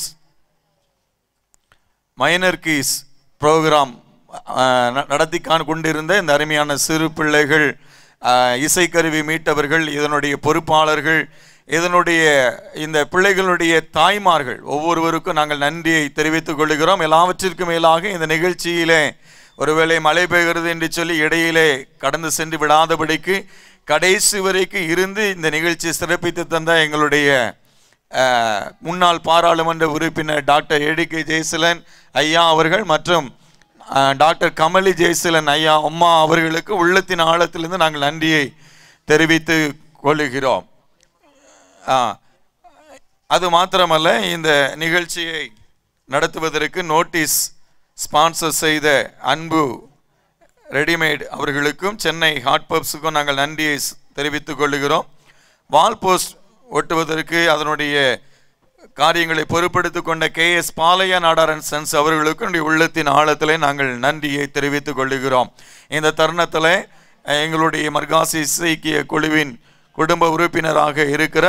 minor keys programme நடத்தி காண் கொண்டிருந்த இந்த அருமையான சிறு பிள்ளைகள் அஹ், இசைக்கருவி மீட்டவர்கள் இதனுடைய பொறுப்பாளர்கள் இதனுடைய இந்த பிள்ளைகளுடைய தாய்மார்கள் ஒவ்வொருவருக்கும் நாங்கள் நன்றியை தெரிவித்துக் கொள்கிறோம் எல்லாவற்றிற்கும் மேலாக இந்த நிகழ்ச்சியிலே ஒருவேளை மழை பெய்கிறது என்று சொல்லி இடையிலே கடந்து சென்று விடாதபடிக்கு கடைசி வரைக்கும் இருந்து இந்த நிகழ்ச்சியை சிறப்பித்து தந்த எங்களுடைய அஹ், முன்னாள் பாராளுமன்ற உறுப்பினர் டாக்டர் ஏடிகே ஜெயசலன் ஐயா அவர்கள் மற்றும் அஹ், டாக்டர் கமலி ஜெயசலன் ஐயா அம்மா அவர்களுக்கு உள்ளத்தின் ஆழத்திலிருந்து நாங்கள் நன்றியை தெரிவித்து கொள்ளுகிறோம் ஆ, அது மாத்திரமல்ல இந்த நிகழ்ச்சியை நடத்துவதற்கு நோட்டீஸ் ஸ்பான்சர் செய்த அன்பு ரெடிமேட் அவர்களுக்கும் சென்னை ஹாட் பப்ஸுக்கும் நாங்கள் நன்றியை ஸ்- தெரிவித்துக் கொள்ளுகிறோம் வால் போஸ்ட் ஒட்டுவதற்கு அதனுடைய காரியங்களை பொறுப்படுத்திக் கொண்ட கே எஸ் பாலையா நாடாரன் சன்ஸ் அவர்களுக்கும் என்னுடைய உள்ளத்தின் ஆழத்திலே நாங்கள் நன்றியை தெரிவித்துக் கொள்ளுகிறோம் இந்த தருணத்தில் அஹ், எங்களுடைய மர்காசி இசைக்கிய குழுவின் குடும்ப உறுப்பினராக இருக்கிற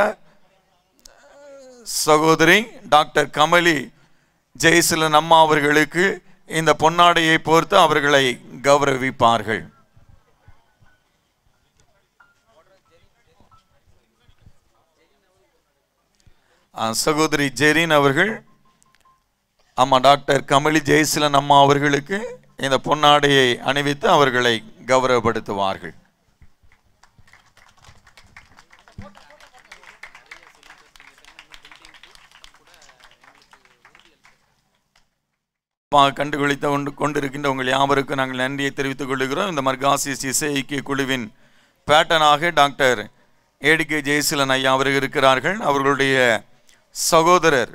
சகோதரி டாக்டர் கமலி ஜெயசிலன் அம்மா அவர்களுக்கு இந்த பொன்னாடையை போர்த்து அவர்களை கௌரவிப்பார்கள் அஹ், சகோதரி ஜெரின் அவர்கள் அம்மா டாக்டர் கமலி ஜெயசீலன் அம்மா அவர்களுக்கு இந்த பொன்னாடையை அணிவித்து அவர்களை கௌரவப்படுத்துவார்கள் பா- கண்டுகளித்த கொண்டு கொண்டிருக்கின்ற உங்கள் யாவருக்கும் நாங்கள் நன்றியை தெரிவித்துக் கொள்கிறோம் இந்த மர்காசிஸ் இசை ஐக்கிய குழுவின் பேட்டனாக டாக்டர் ஏடிகே ஜெயசீலன் ஐயா அவர்கள் இருக்கிறார்கள் அவர்களுடைய சகோதரர்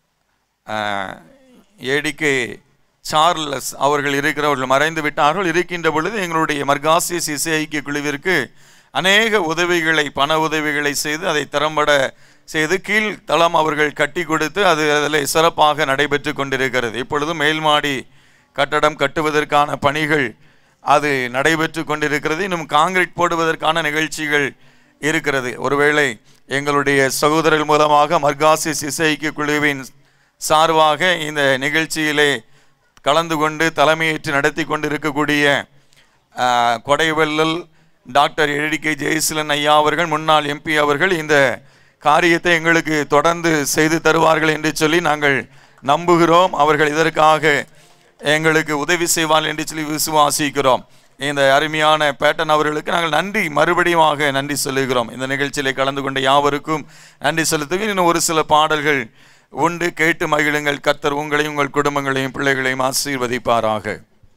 ஏடிகே சார்லஸ் அவர்கள் இருக்கிறவர்கள் மறைந்து விட்டார்கள் இருக்கின்ற பொழுது எங்களுடைய மர்காசிஸ் இசை ஐக்கிய குழுவிற்கு அநேக உதவிகளை பண உதவிகளை செய்து அதை திறம்பட செய்து கீழ் தளம் அவர்கள் கட்டி கொடுத்து அது அதில் சிறப்பாக நடைபெற்று கொண்டிருக்கிறது இப்பொழுது மேல்மாடி கட்டடம் கட்டுவதற்கான பணிகள் அது நடைபெற்று கொண்டிருக்கிறது இன்னும் காங்கிரீட் போடுவதற்கான நிகழ்ச்சிகள் இருக்கிறது ஒருவேளை எங்களுடைய சகோதரர்கள் மூலமாக மர்காசிஸ் இசைக்கு குழுவின் சார்பாக இந்த நிகழ்ச்சியிலே கலந்து கொண்டு தலைமையேற்று நடத்தி கொண்டிருக்கக்கூடிய ஆஹ், கொடைவெள்ளல் டாக்டர் எழிக்கை ஜெயசீலன் ஐயா அவர்கள் முன்னாள் எம்பி அவர்கள் இந்த காரியத்தை எங்களுக்கு தொடர்ந்து செய்து தருவார்கள் என்று சொல்லி நாங்கள் நம்புகிறோம் அவர்கள் இதற்காக எங்களுக்கு உதவி செய்வார்கள் என்று சொல்லி விசுவாசிக்கிறோம் இந்த அருமையான பேட்டன் அவர்களுக்கு நாங்கள் நன்றி மறுபடியுமாக நன்றி சொல்லுகிறோம் இந்த நிகழ்ச்சியிலே கலந்து கொண்ட யாவருக்கும் நன்றி செலுத்துகிறோம் இன்னும் ஒரு சில பாடல்கள் உண்டு கேட்டு மகிழுங்கள் கர்த்தர் உங்களையும் உங்கள் குடும்பங்களையும் பிள்ளைகளையும் ஆசீர்வதிப்பாராக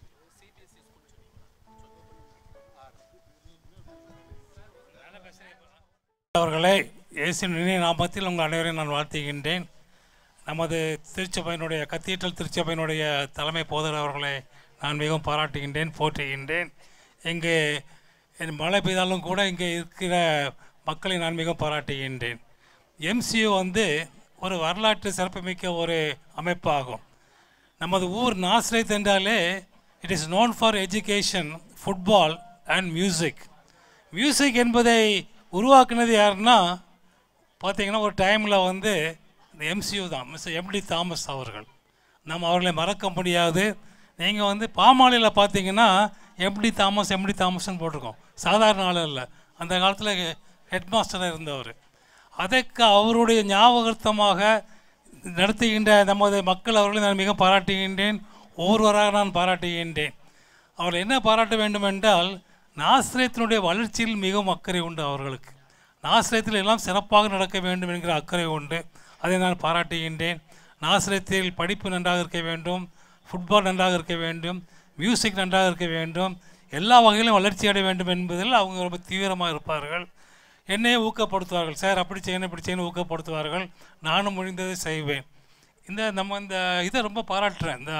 அவர்களே இயேசுவின் இனிய நாமத்தில் உங்கள் அனைவரையும் நான் வாழ்த்துகின்றேன் நமது திருச்சபையினுடைய கத்தீட்ரல் திருச்சபையினுடைய தலைமை போதர் அவர்களை நான் மிகவும் பாராட்டுகின்றேன் போற்றுகின்றேன் இங்கே என் மழை பெய்தாலும் கூட இங்கே இருக்கிற மக்களை நான் மிகவும் பாராட்டுகின்றேன் எம்சியூ வந்து ஒரு வரலாற்று சிறப்புமிக்க ஒரு அமைப்பாகும் நமது ஊர் நாஸ்ரேத் என்றாலே it is known for education football and music music என்பதை உருவாக்குனது யாருன்னா பார்த்தீங்கன்னா ஒரு டைமில் வந்து இந்த எம்சியூ தான் மிஸ்டர் எம்டி தாமஸ் அவர்கள் நம்ம அவர்களை மறக்க முடியாது நீங்கள் வந்து பாமாலையில் பார்த்தீங்கன்னா எம்டி தாமஸ் எம்டி தாமஸ்னு போட்டிருக்கோம் சாதாரண ஆள் இல்லை அந்த காலத்தில் ஹெட் மாஸ்டராக இருந்தவர் அதற்கு அவருடைய ஞாபகார்த்தமாக நடத்துகின்ற நமது மக்கள் அவர்களை நான் மிக பாராட்டுகின்றேன் ஒவ்வொருவராக நான் பாராட்டுகின்றேன் அவர் என்ன பாராட்ட வேண்டும் என்றால் நாசிரியத்தினுடைய வளர்ச்சியில் மிகவும் அக்கறை உண்டு அவர்களுக்கு நாசிரியத்தில் எல்லாம் சிறப்பாக நடக்க வேண்டும் என்கிற அக்கறை உண்டு அதை நான் பாராட்டுகின்றேன் நாசிரியத்தில் படிப்பு நன்றாக இருக்க வேண்டும் ஃபுட்பால் நன்றாக இருக்க வேண்டும் மியூசிக் நன்றாக இருக்க வேண்டும் எல்லா வகையிலும் வளர்ச்சி அடைய வேண்டும் என்பதில் அவங்க ரொம்ப தீவிரமாக இருப்பார்கள் என்னையே ஊக்கப்படுத்துவார்கள் சார் அப்படி செய்யணும் இப்படி செய்யணும் ஊக்கப்படுத்துவார்கள் நானும் முடிந்ததை செய்வேன் இந்த நம்ம இந்த இதை ரொம்ப பாராட்டுறேன் இந்த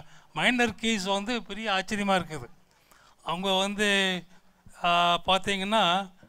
மைனர் கீஸ் வந்து பெரிய ஆச்சரியமாக இருக்குது அவங்க வந்து ஆ, பார்த்தீங்கன்னா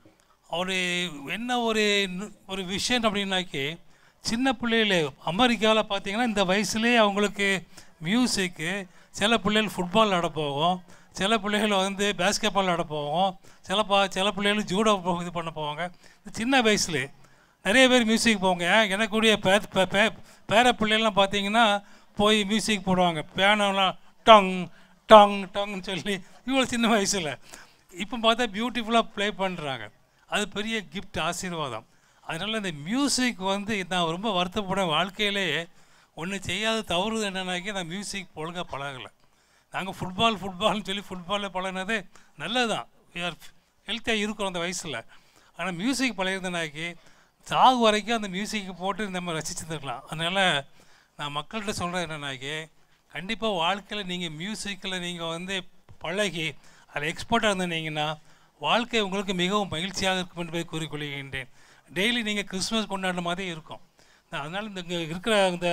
ஒரு என்ன ஒரு நு- ஒரு விஷயம் அப்படின்னாக்கி சின்ன பிள்ளைகளே அமெரிக்காவில் பார்த்தீங்கன்னா இந்த வயசுலேயே அவங்களுக்கு மியூசிக்கு சில பிள்ளைகள் ஃபுட்பால் ஆட போகும் சில பிள்ளைகள் வந்து பேஸ்கெட் பால் ஆட போகும் சில பா சில பிள்ளைகள் ஜூடோ போ- இது பண்ண போவாங்க இது சின்ன வயசுல நிறைய பேர் மியூசிக் போவாங்க எனக்குடைய பே பே- பே- பேர பிள்ளைகள்லாம் பார்த்தீங்கன்னா போய் மியூசிக் போடுவாங்க பியானோலாம் டங் டங் டங்னு சொல்லி இவ்வளோ சின்ன வயசில் இப்போ பார்த்தா பியூட்டிஃபுல்லாக ப்ளே பண்ணுறாங்க அது பெரிய கிஃப்ட் ஆசீர்வாதம் அதனால் இந்த மியூசிக் வந்து நான் ரொம்ப வருத்தப்படும் வாழ்க்கையிலே ஒன்று செய்யாத தவறு என்னன்னாக்கி நான் மியூசிக் ஒழுங்காக பழகலை நாங்கள் ஃபுட்பால் ஃபுட்பால்னு சொல்லி ஃபுட்பாலில் பழகினது நல்லது தான் ஹெல்த்தியாக இருக்கிறோம் அந்த வயசில் ஆனால் மியூசிக் பழகிருந்தனாக்கி சாகு வரைக்கும் அந்த மியூசிக்கை போட்டு நம்ம ரசிச்சுருக்கலாம் அதனால் நான் மக்கள்கிட்ட சொல்கிறது என்னன்னாக்கி கண்டிப்பாக வாழ்க்கையில் நீங்கள் மியூசிக்கில் நீங்கள் வந்து பழகி அதில் எக்ஸ்பர்ட்டாக இருந்தீங்கன்னா வாழ்க்கை உங்களுக்கு மிகவும் மகிழ்ச்சியாக இருக்கும் என்பதை கூறிக்கொள்கின்றேன் டெய்லி நீங்கள் கிறிஸ்மஸ் கொண்டாடுற மாதிரி இருக்கும் அதனால் இந்த இங்கே இருக்கிற இந்த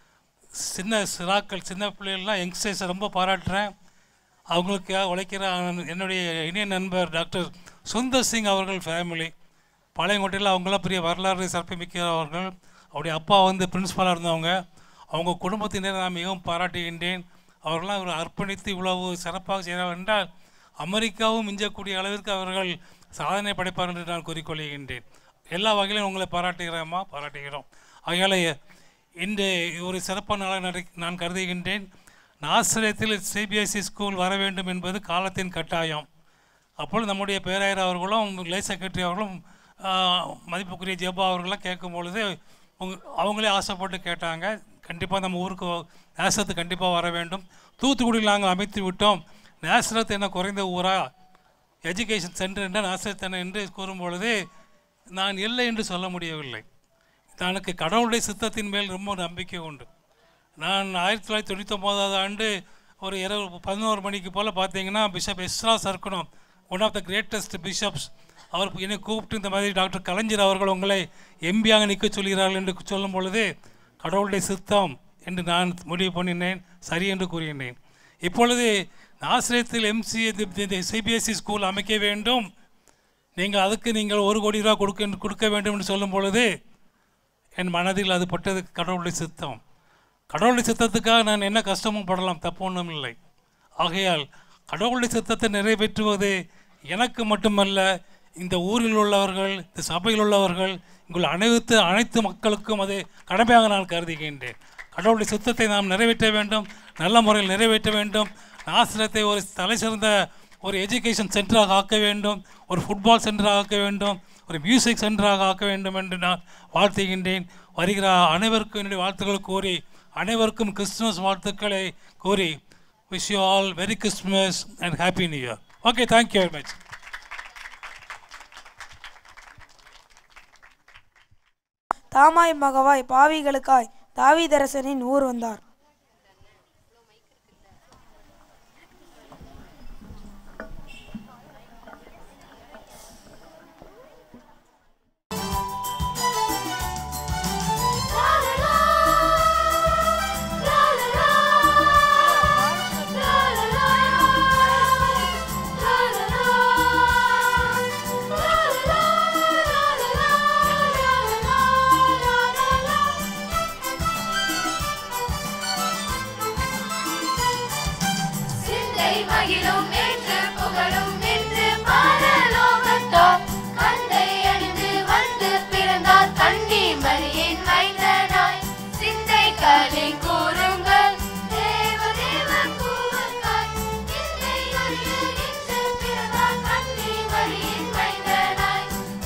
சின்ன சிறாக்கள் சின்ன பிள்ளைகள்லாம் யங்ஸ்டர்ஸை ரொம்ப பாராட்டுறேன் அவங்களுக்கு உழைக்கிற என்னுடைய இனிய நண்பர் டாக்டர் சுந்தர் சிங் அவர்கள் ஃபேமிலி பாளையங்கோட்டையில் அவங்களாம் பெரிய வரலாறு சிறப்புமிக்கிறவர்கள் அவருடைய அப்பா வந்து பிரின்ஸ்பாலாக இருந்தவங்க அவங்க குடும்பத்தினர் நான் மிகவும் பாராட்டுகின்றேன் அவர்களாம் ஒரு அர்ப்பணித்து இவ்வளவு சிறப்பாக செய்கிறார்கள் என்றால் அமெரிக்காவும் மிஞ்சக்கூடிய அளவிற்கு அவர்கள் சாதனை படைப்பார்கள் என்று நான் கூறிக்கொள்கின்றேன் எல்லா வகையிலும் உங்களை பாராட்டுகிறோமா பாராட்டுகிறோம் ஆகையால் இன்று ஒரு சிறப்பான நாளாக நடை நான் கருதுகின்றேன் நாசிரியத்தில் சிபிஎஸ்இ ஸ்கூல் வர வேண்டும் என்பது காலத்தின் கட்டாயம் அப்பொழுது நம்முடைய பேராயர் அவர்களும் லே செக்ரட்டரி அவர்களும் ஆஹ், மதிப்புக்குரிய ஜெபா அவர்களாம் கேட்கும் பொழுது உங்க அவங்களே ஆசைப்பட்டு கேட்டாங்க கண்டிப்பாக நம்ம ஊருக்கு நேசரத்து கண்டிப்பாக வர வேண்டும் தூத்துக்குடியில் நாங்கள் அமைத்து விட்டோம் நேசரத்து என்ன குறைந்த ஊரா எஜுகேஷன் சென்டர் என்ற நேசரத்து என்ன என்று கூறும் பொழுது நான் இல்லை என்று சொல்ல முடியவில்லை எனக்கு கடவுளுடைய சித்தத்தின் மேல் ரொம்ப நம்பிக்கை உண்டு நான் ஆயிரத்தி தொள்ளாயிரத்தி தொண்ணூத்தொம்போதாவது ஆண்டு ஒரு இரவு பதினோரு மணிக்கு போல் பார்த்தீங்கன்னா bishop Ezra Sargunam one of the greatest bishops அவர் என்னை கூப்பிட்டு இந்த மாதிரி டாக்டர் கலைஞர் அவர்கள் உங்களை எம்பியாக நிற்க சொல்கிறார்கள் என்று சொல்லும் பொழுது கடவுளுடைய சித்தம் என்று நான் முடிவு பண்ணினேன் சரி என்று கூறினேன் இப்பொழுது ஆசிரியத்தில் எம்சிஏ சிபிஎஸ்சி ஸ்கூல் அமைக்க வேண்டும் நீங்கள் அதுக்கு நீங்கள் ஒரு கோடி ரூபா கொடுக்க கொடுக்க வேண்டும் என்று சொல்லும் பொழுது என் மனதில் அது பட்டது கடவுளுடைய சித்தம் கடவுளுடைய சித்தத்துக்காக நான் என்ன கஷ்டமும் படலாம் தப்பு ஒன்றும் இல்லை ஆகையால் கடவுளுடைய சித்தத்தை நிறைவேற்றுவது எனக்கு மட்டுமல்ல இந்த ஊரில் உள்ளவர்கள் இந்த சபையில் உள்ளவர்கள் இங்குள்ள அனைத்து அனைத்து மக்களுக்கும் அது கடமையாக நான் கருதுகின்றேன் கடவுளுடைய சித்தத்தை நாம் நிறைவேற்ற வேண்டும் நல்ல முறையில் நிறைவேற்ற வேண்டும் ஆசிரியத்தை ஒரு தலை சிறந்த ஒரு எஜுகேஷன் சென்டராக ஆக்க வேண்டும் ஒரு ஃபுட்பால் சென்டராக ஆக்க வேண்டும் ஒரு மியூசிக் சென்டராக ஆக்க வேண்டும் என்று நான் வாழ்த்துகின்றேன் வருகிற அனைவருக்கும் என்னுடைய வாழ்த்துக்களை கூறி அனைவருக்கும் கிறிஸ்துமஸ் வாழ்த்துக்களை கூறி wish you all very Christmas and happy new year okay thank you very much தாமாய் மகவாய் பாவிகளுக்காய் தாவீதரசனின் ஊர் வந்தார் சிந்தை மகிழும் என்று புகழும் என்று பரலோகத்தார் கந்தை அணிந்து வந்து பிறந்தார் கண்ணி மரியின் மைந்தனாய் சிந்தை களி கூறுங்கள் தேவ தேவ கூறுங்கள் சிந்தை ஒளியில் இன்று பிறந்தார் கண்ணி மரியின் மைந்தனாய்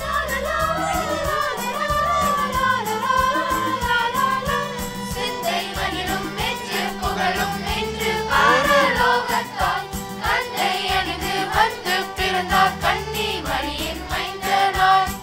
சிந்தை மகிழும் என்று புகழும் என்று பரலோகத்தாய் கந்தை அணிந்து வந்து பிறந்தார் கண்ணி மரியின் மைந்தனாய்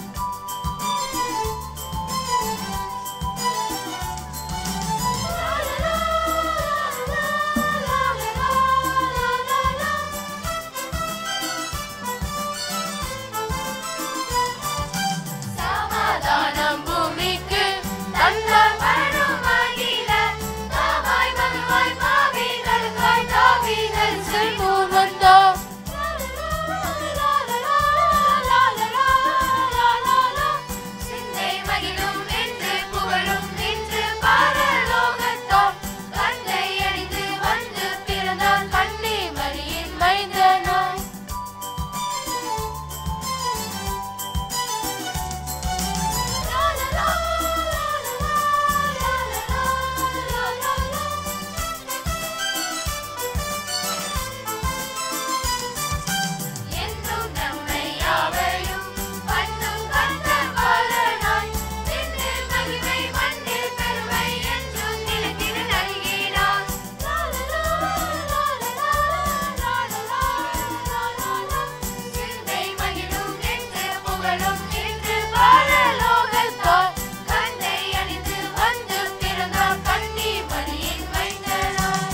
சமாதானம் பூமிக்கு தந்தார் பரணும் அகில தாமாய் மகிழ்வாய் பாவிகளுக்காய் தாவீதர் செல்வோர் வந்தார் சிந்தை மகிழும் என்று புகழும் என்று பரலோகத்தார் கந்தை அணிந்து வந்து பிறந்தார் கண்ணி மரியின் மைந்தனாய் என்றும் நம்மை யாவையும் பண்ணும் கர்த்தர் பலனாய் விண்ணில் மகிமை மண்ணில் பெருமை என்றும் நிலைத்திட நல்கினார் சிந்தை மகிழும் என்று புகழும் என்று பரலோகத்தார் கந்தை அணிந்து வந்து பிறந்தார் கண்ணி மணியின் மைந்தனாய்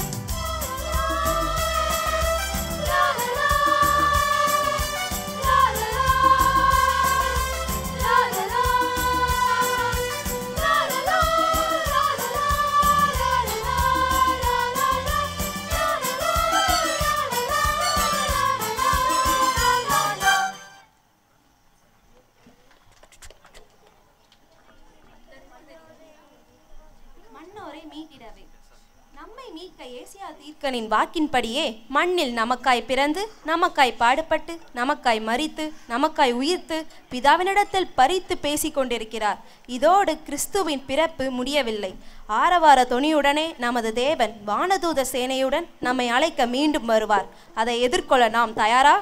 மன்னோரை மீட்டிடவே நம்மை மீட்க ஏசியா தீர்க்கனின் வாக்கின்படியே மண்ணில் நமக்காய் பிறந்து நமக்காய் பாடுபட்டு நமக்காய் மரித்து நமக்காய் உயிர்த்து பிதாவினிடத்தில் பறித்து பேசிக் கொண்டிருக்கிறார் இதோடு கிறிஸ்துவின் பிறப்பு முடியவில்லை ஆரவார தொனியுடனே நமது தேவன் வானதூத சேனையுடன் நம்மை அழைக்க மீண்டும் வருவார் அதை எதிர்கொள்ள நாம் தயாரா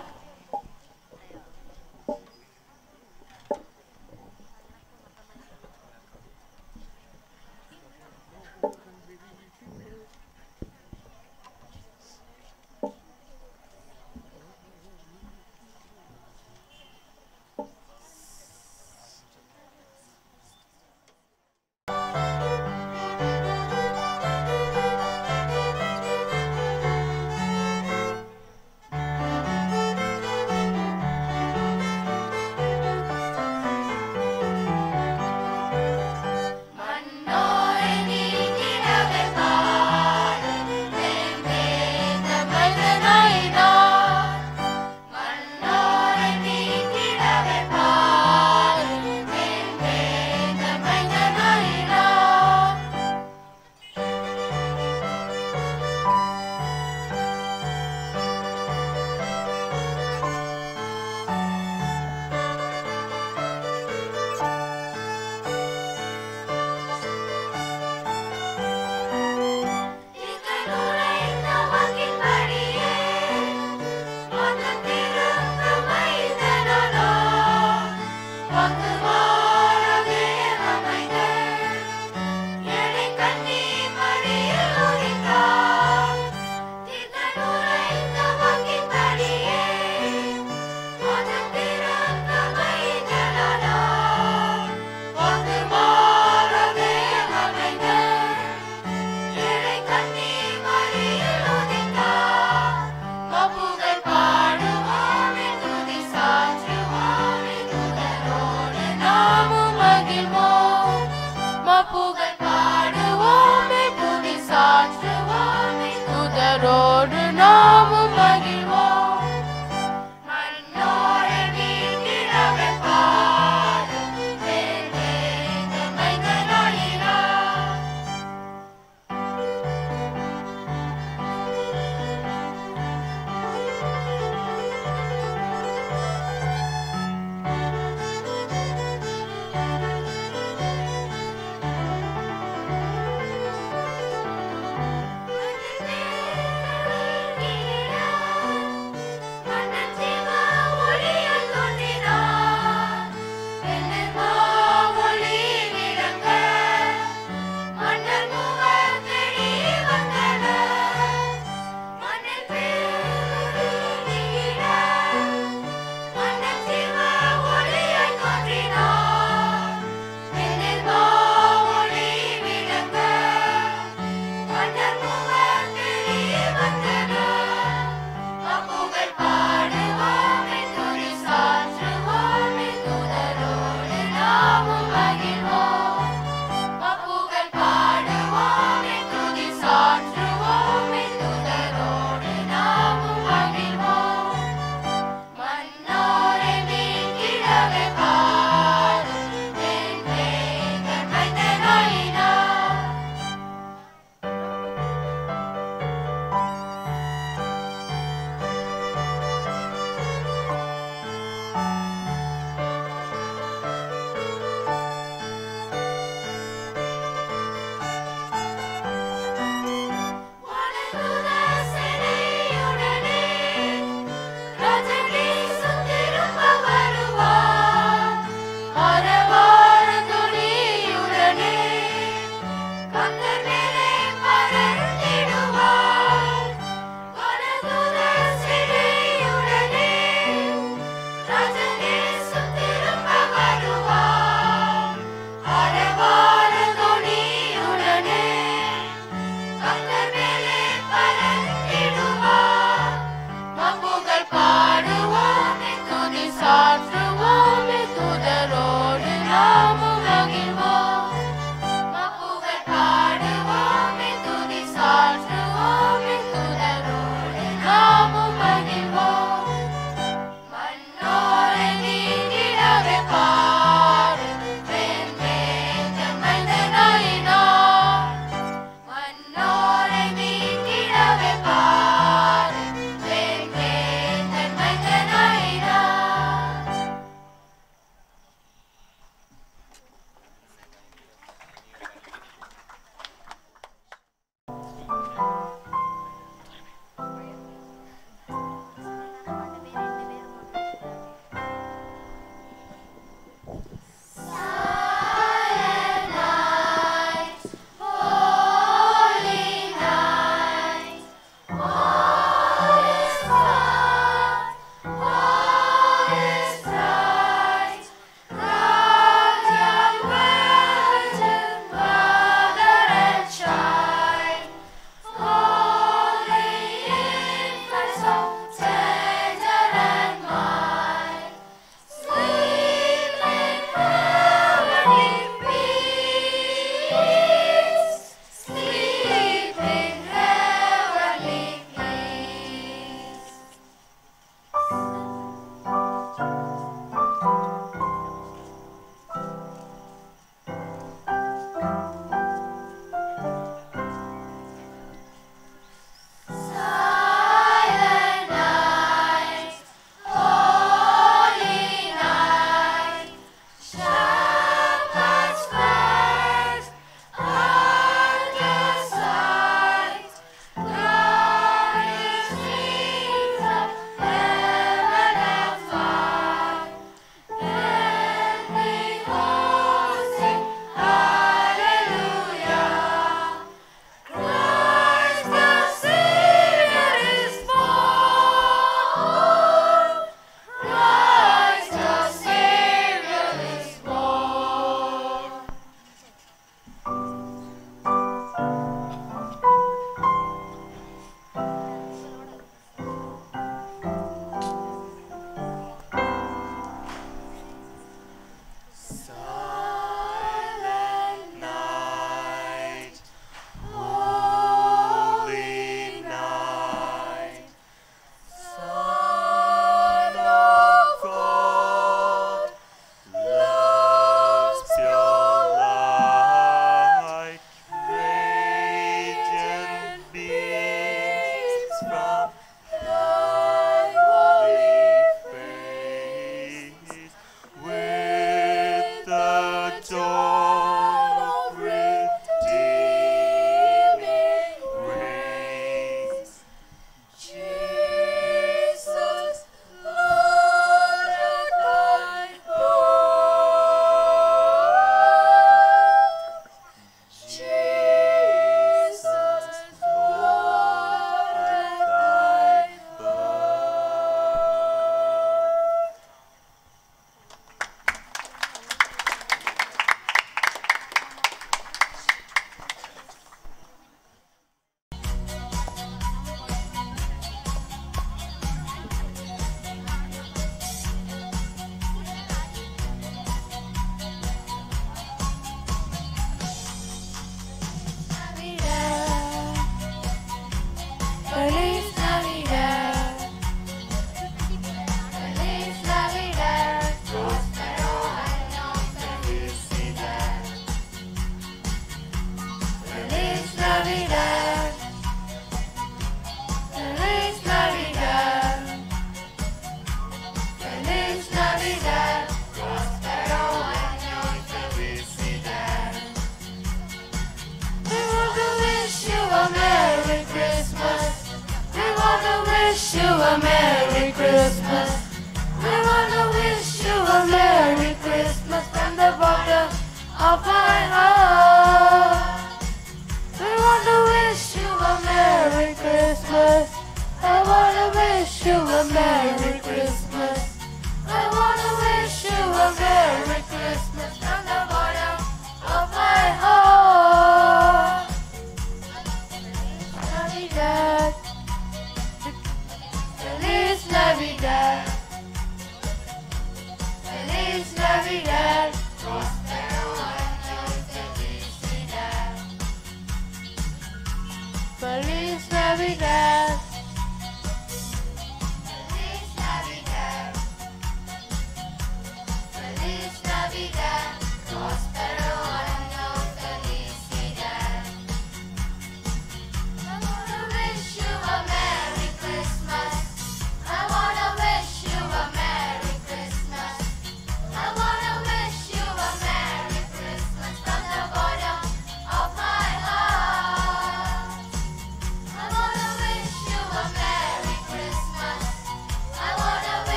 Feliz Navidad. Feliz Navidad. Próspero año, felicidad. Feliz Navidad. Feliz Navidad. Feliz Navidad. Próspero año y felicidad. We want to wish you a Merry Christmas. We want to wish you a Merry Christmas. We want to wish you a Merry Christmas from the bottom of my heart. We want to wish you a Merry Christmas. I want to wish you a Merry Christmas. I want to wish you a Merry Christmas from the bottom of my heart. Navidad. Feliz Navidad. Feliz Navidad. Próspero año y felicidad. Feliz Navidad.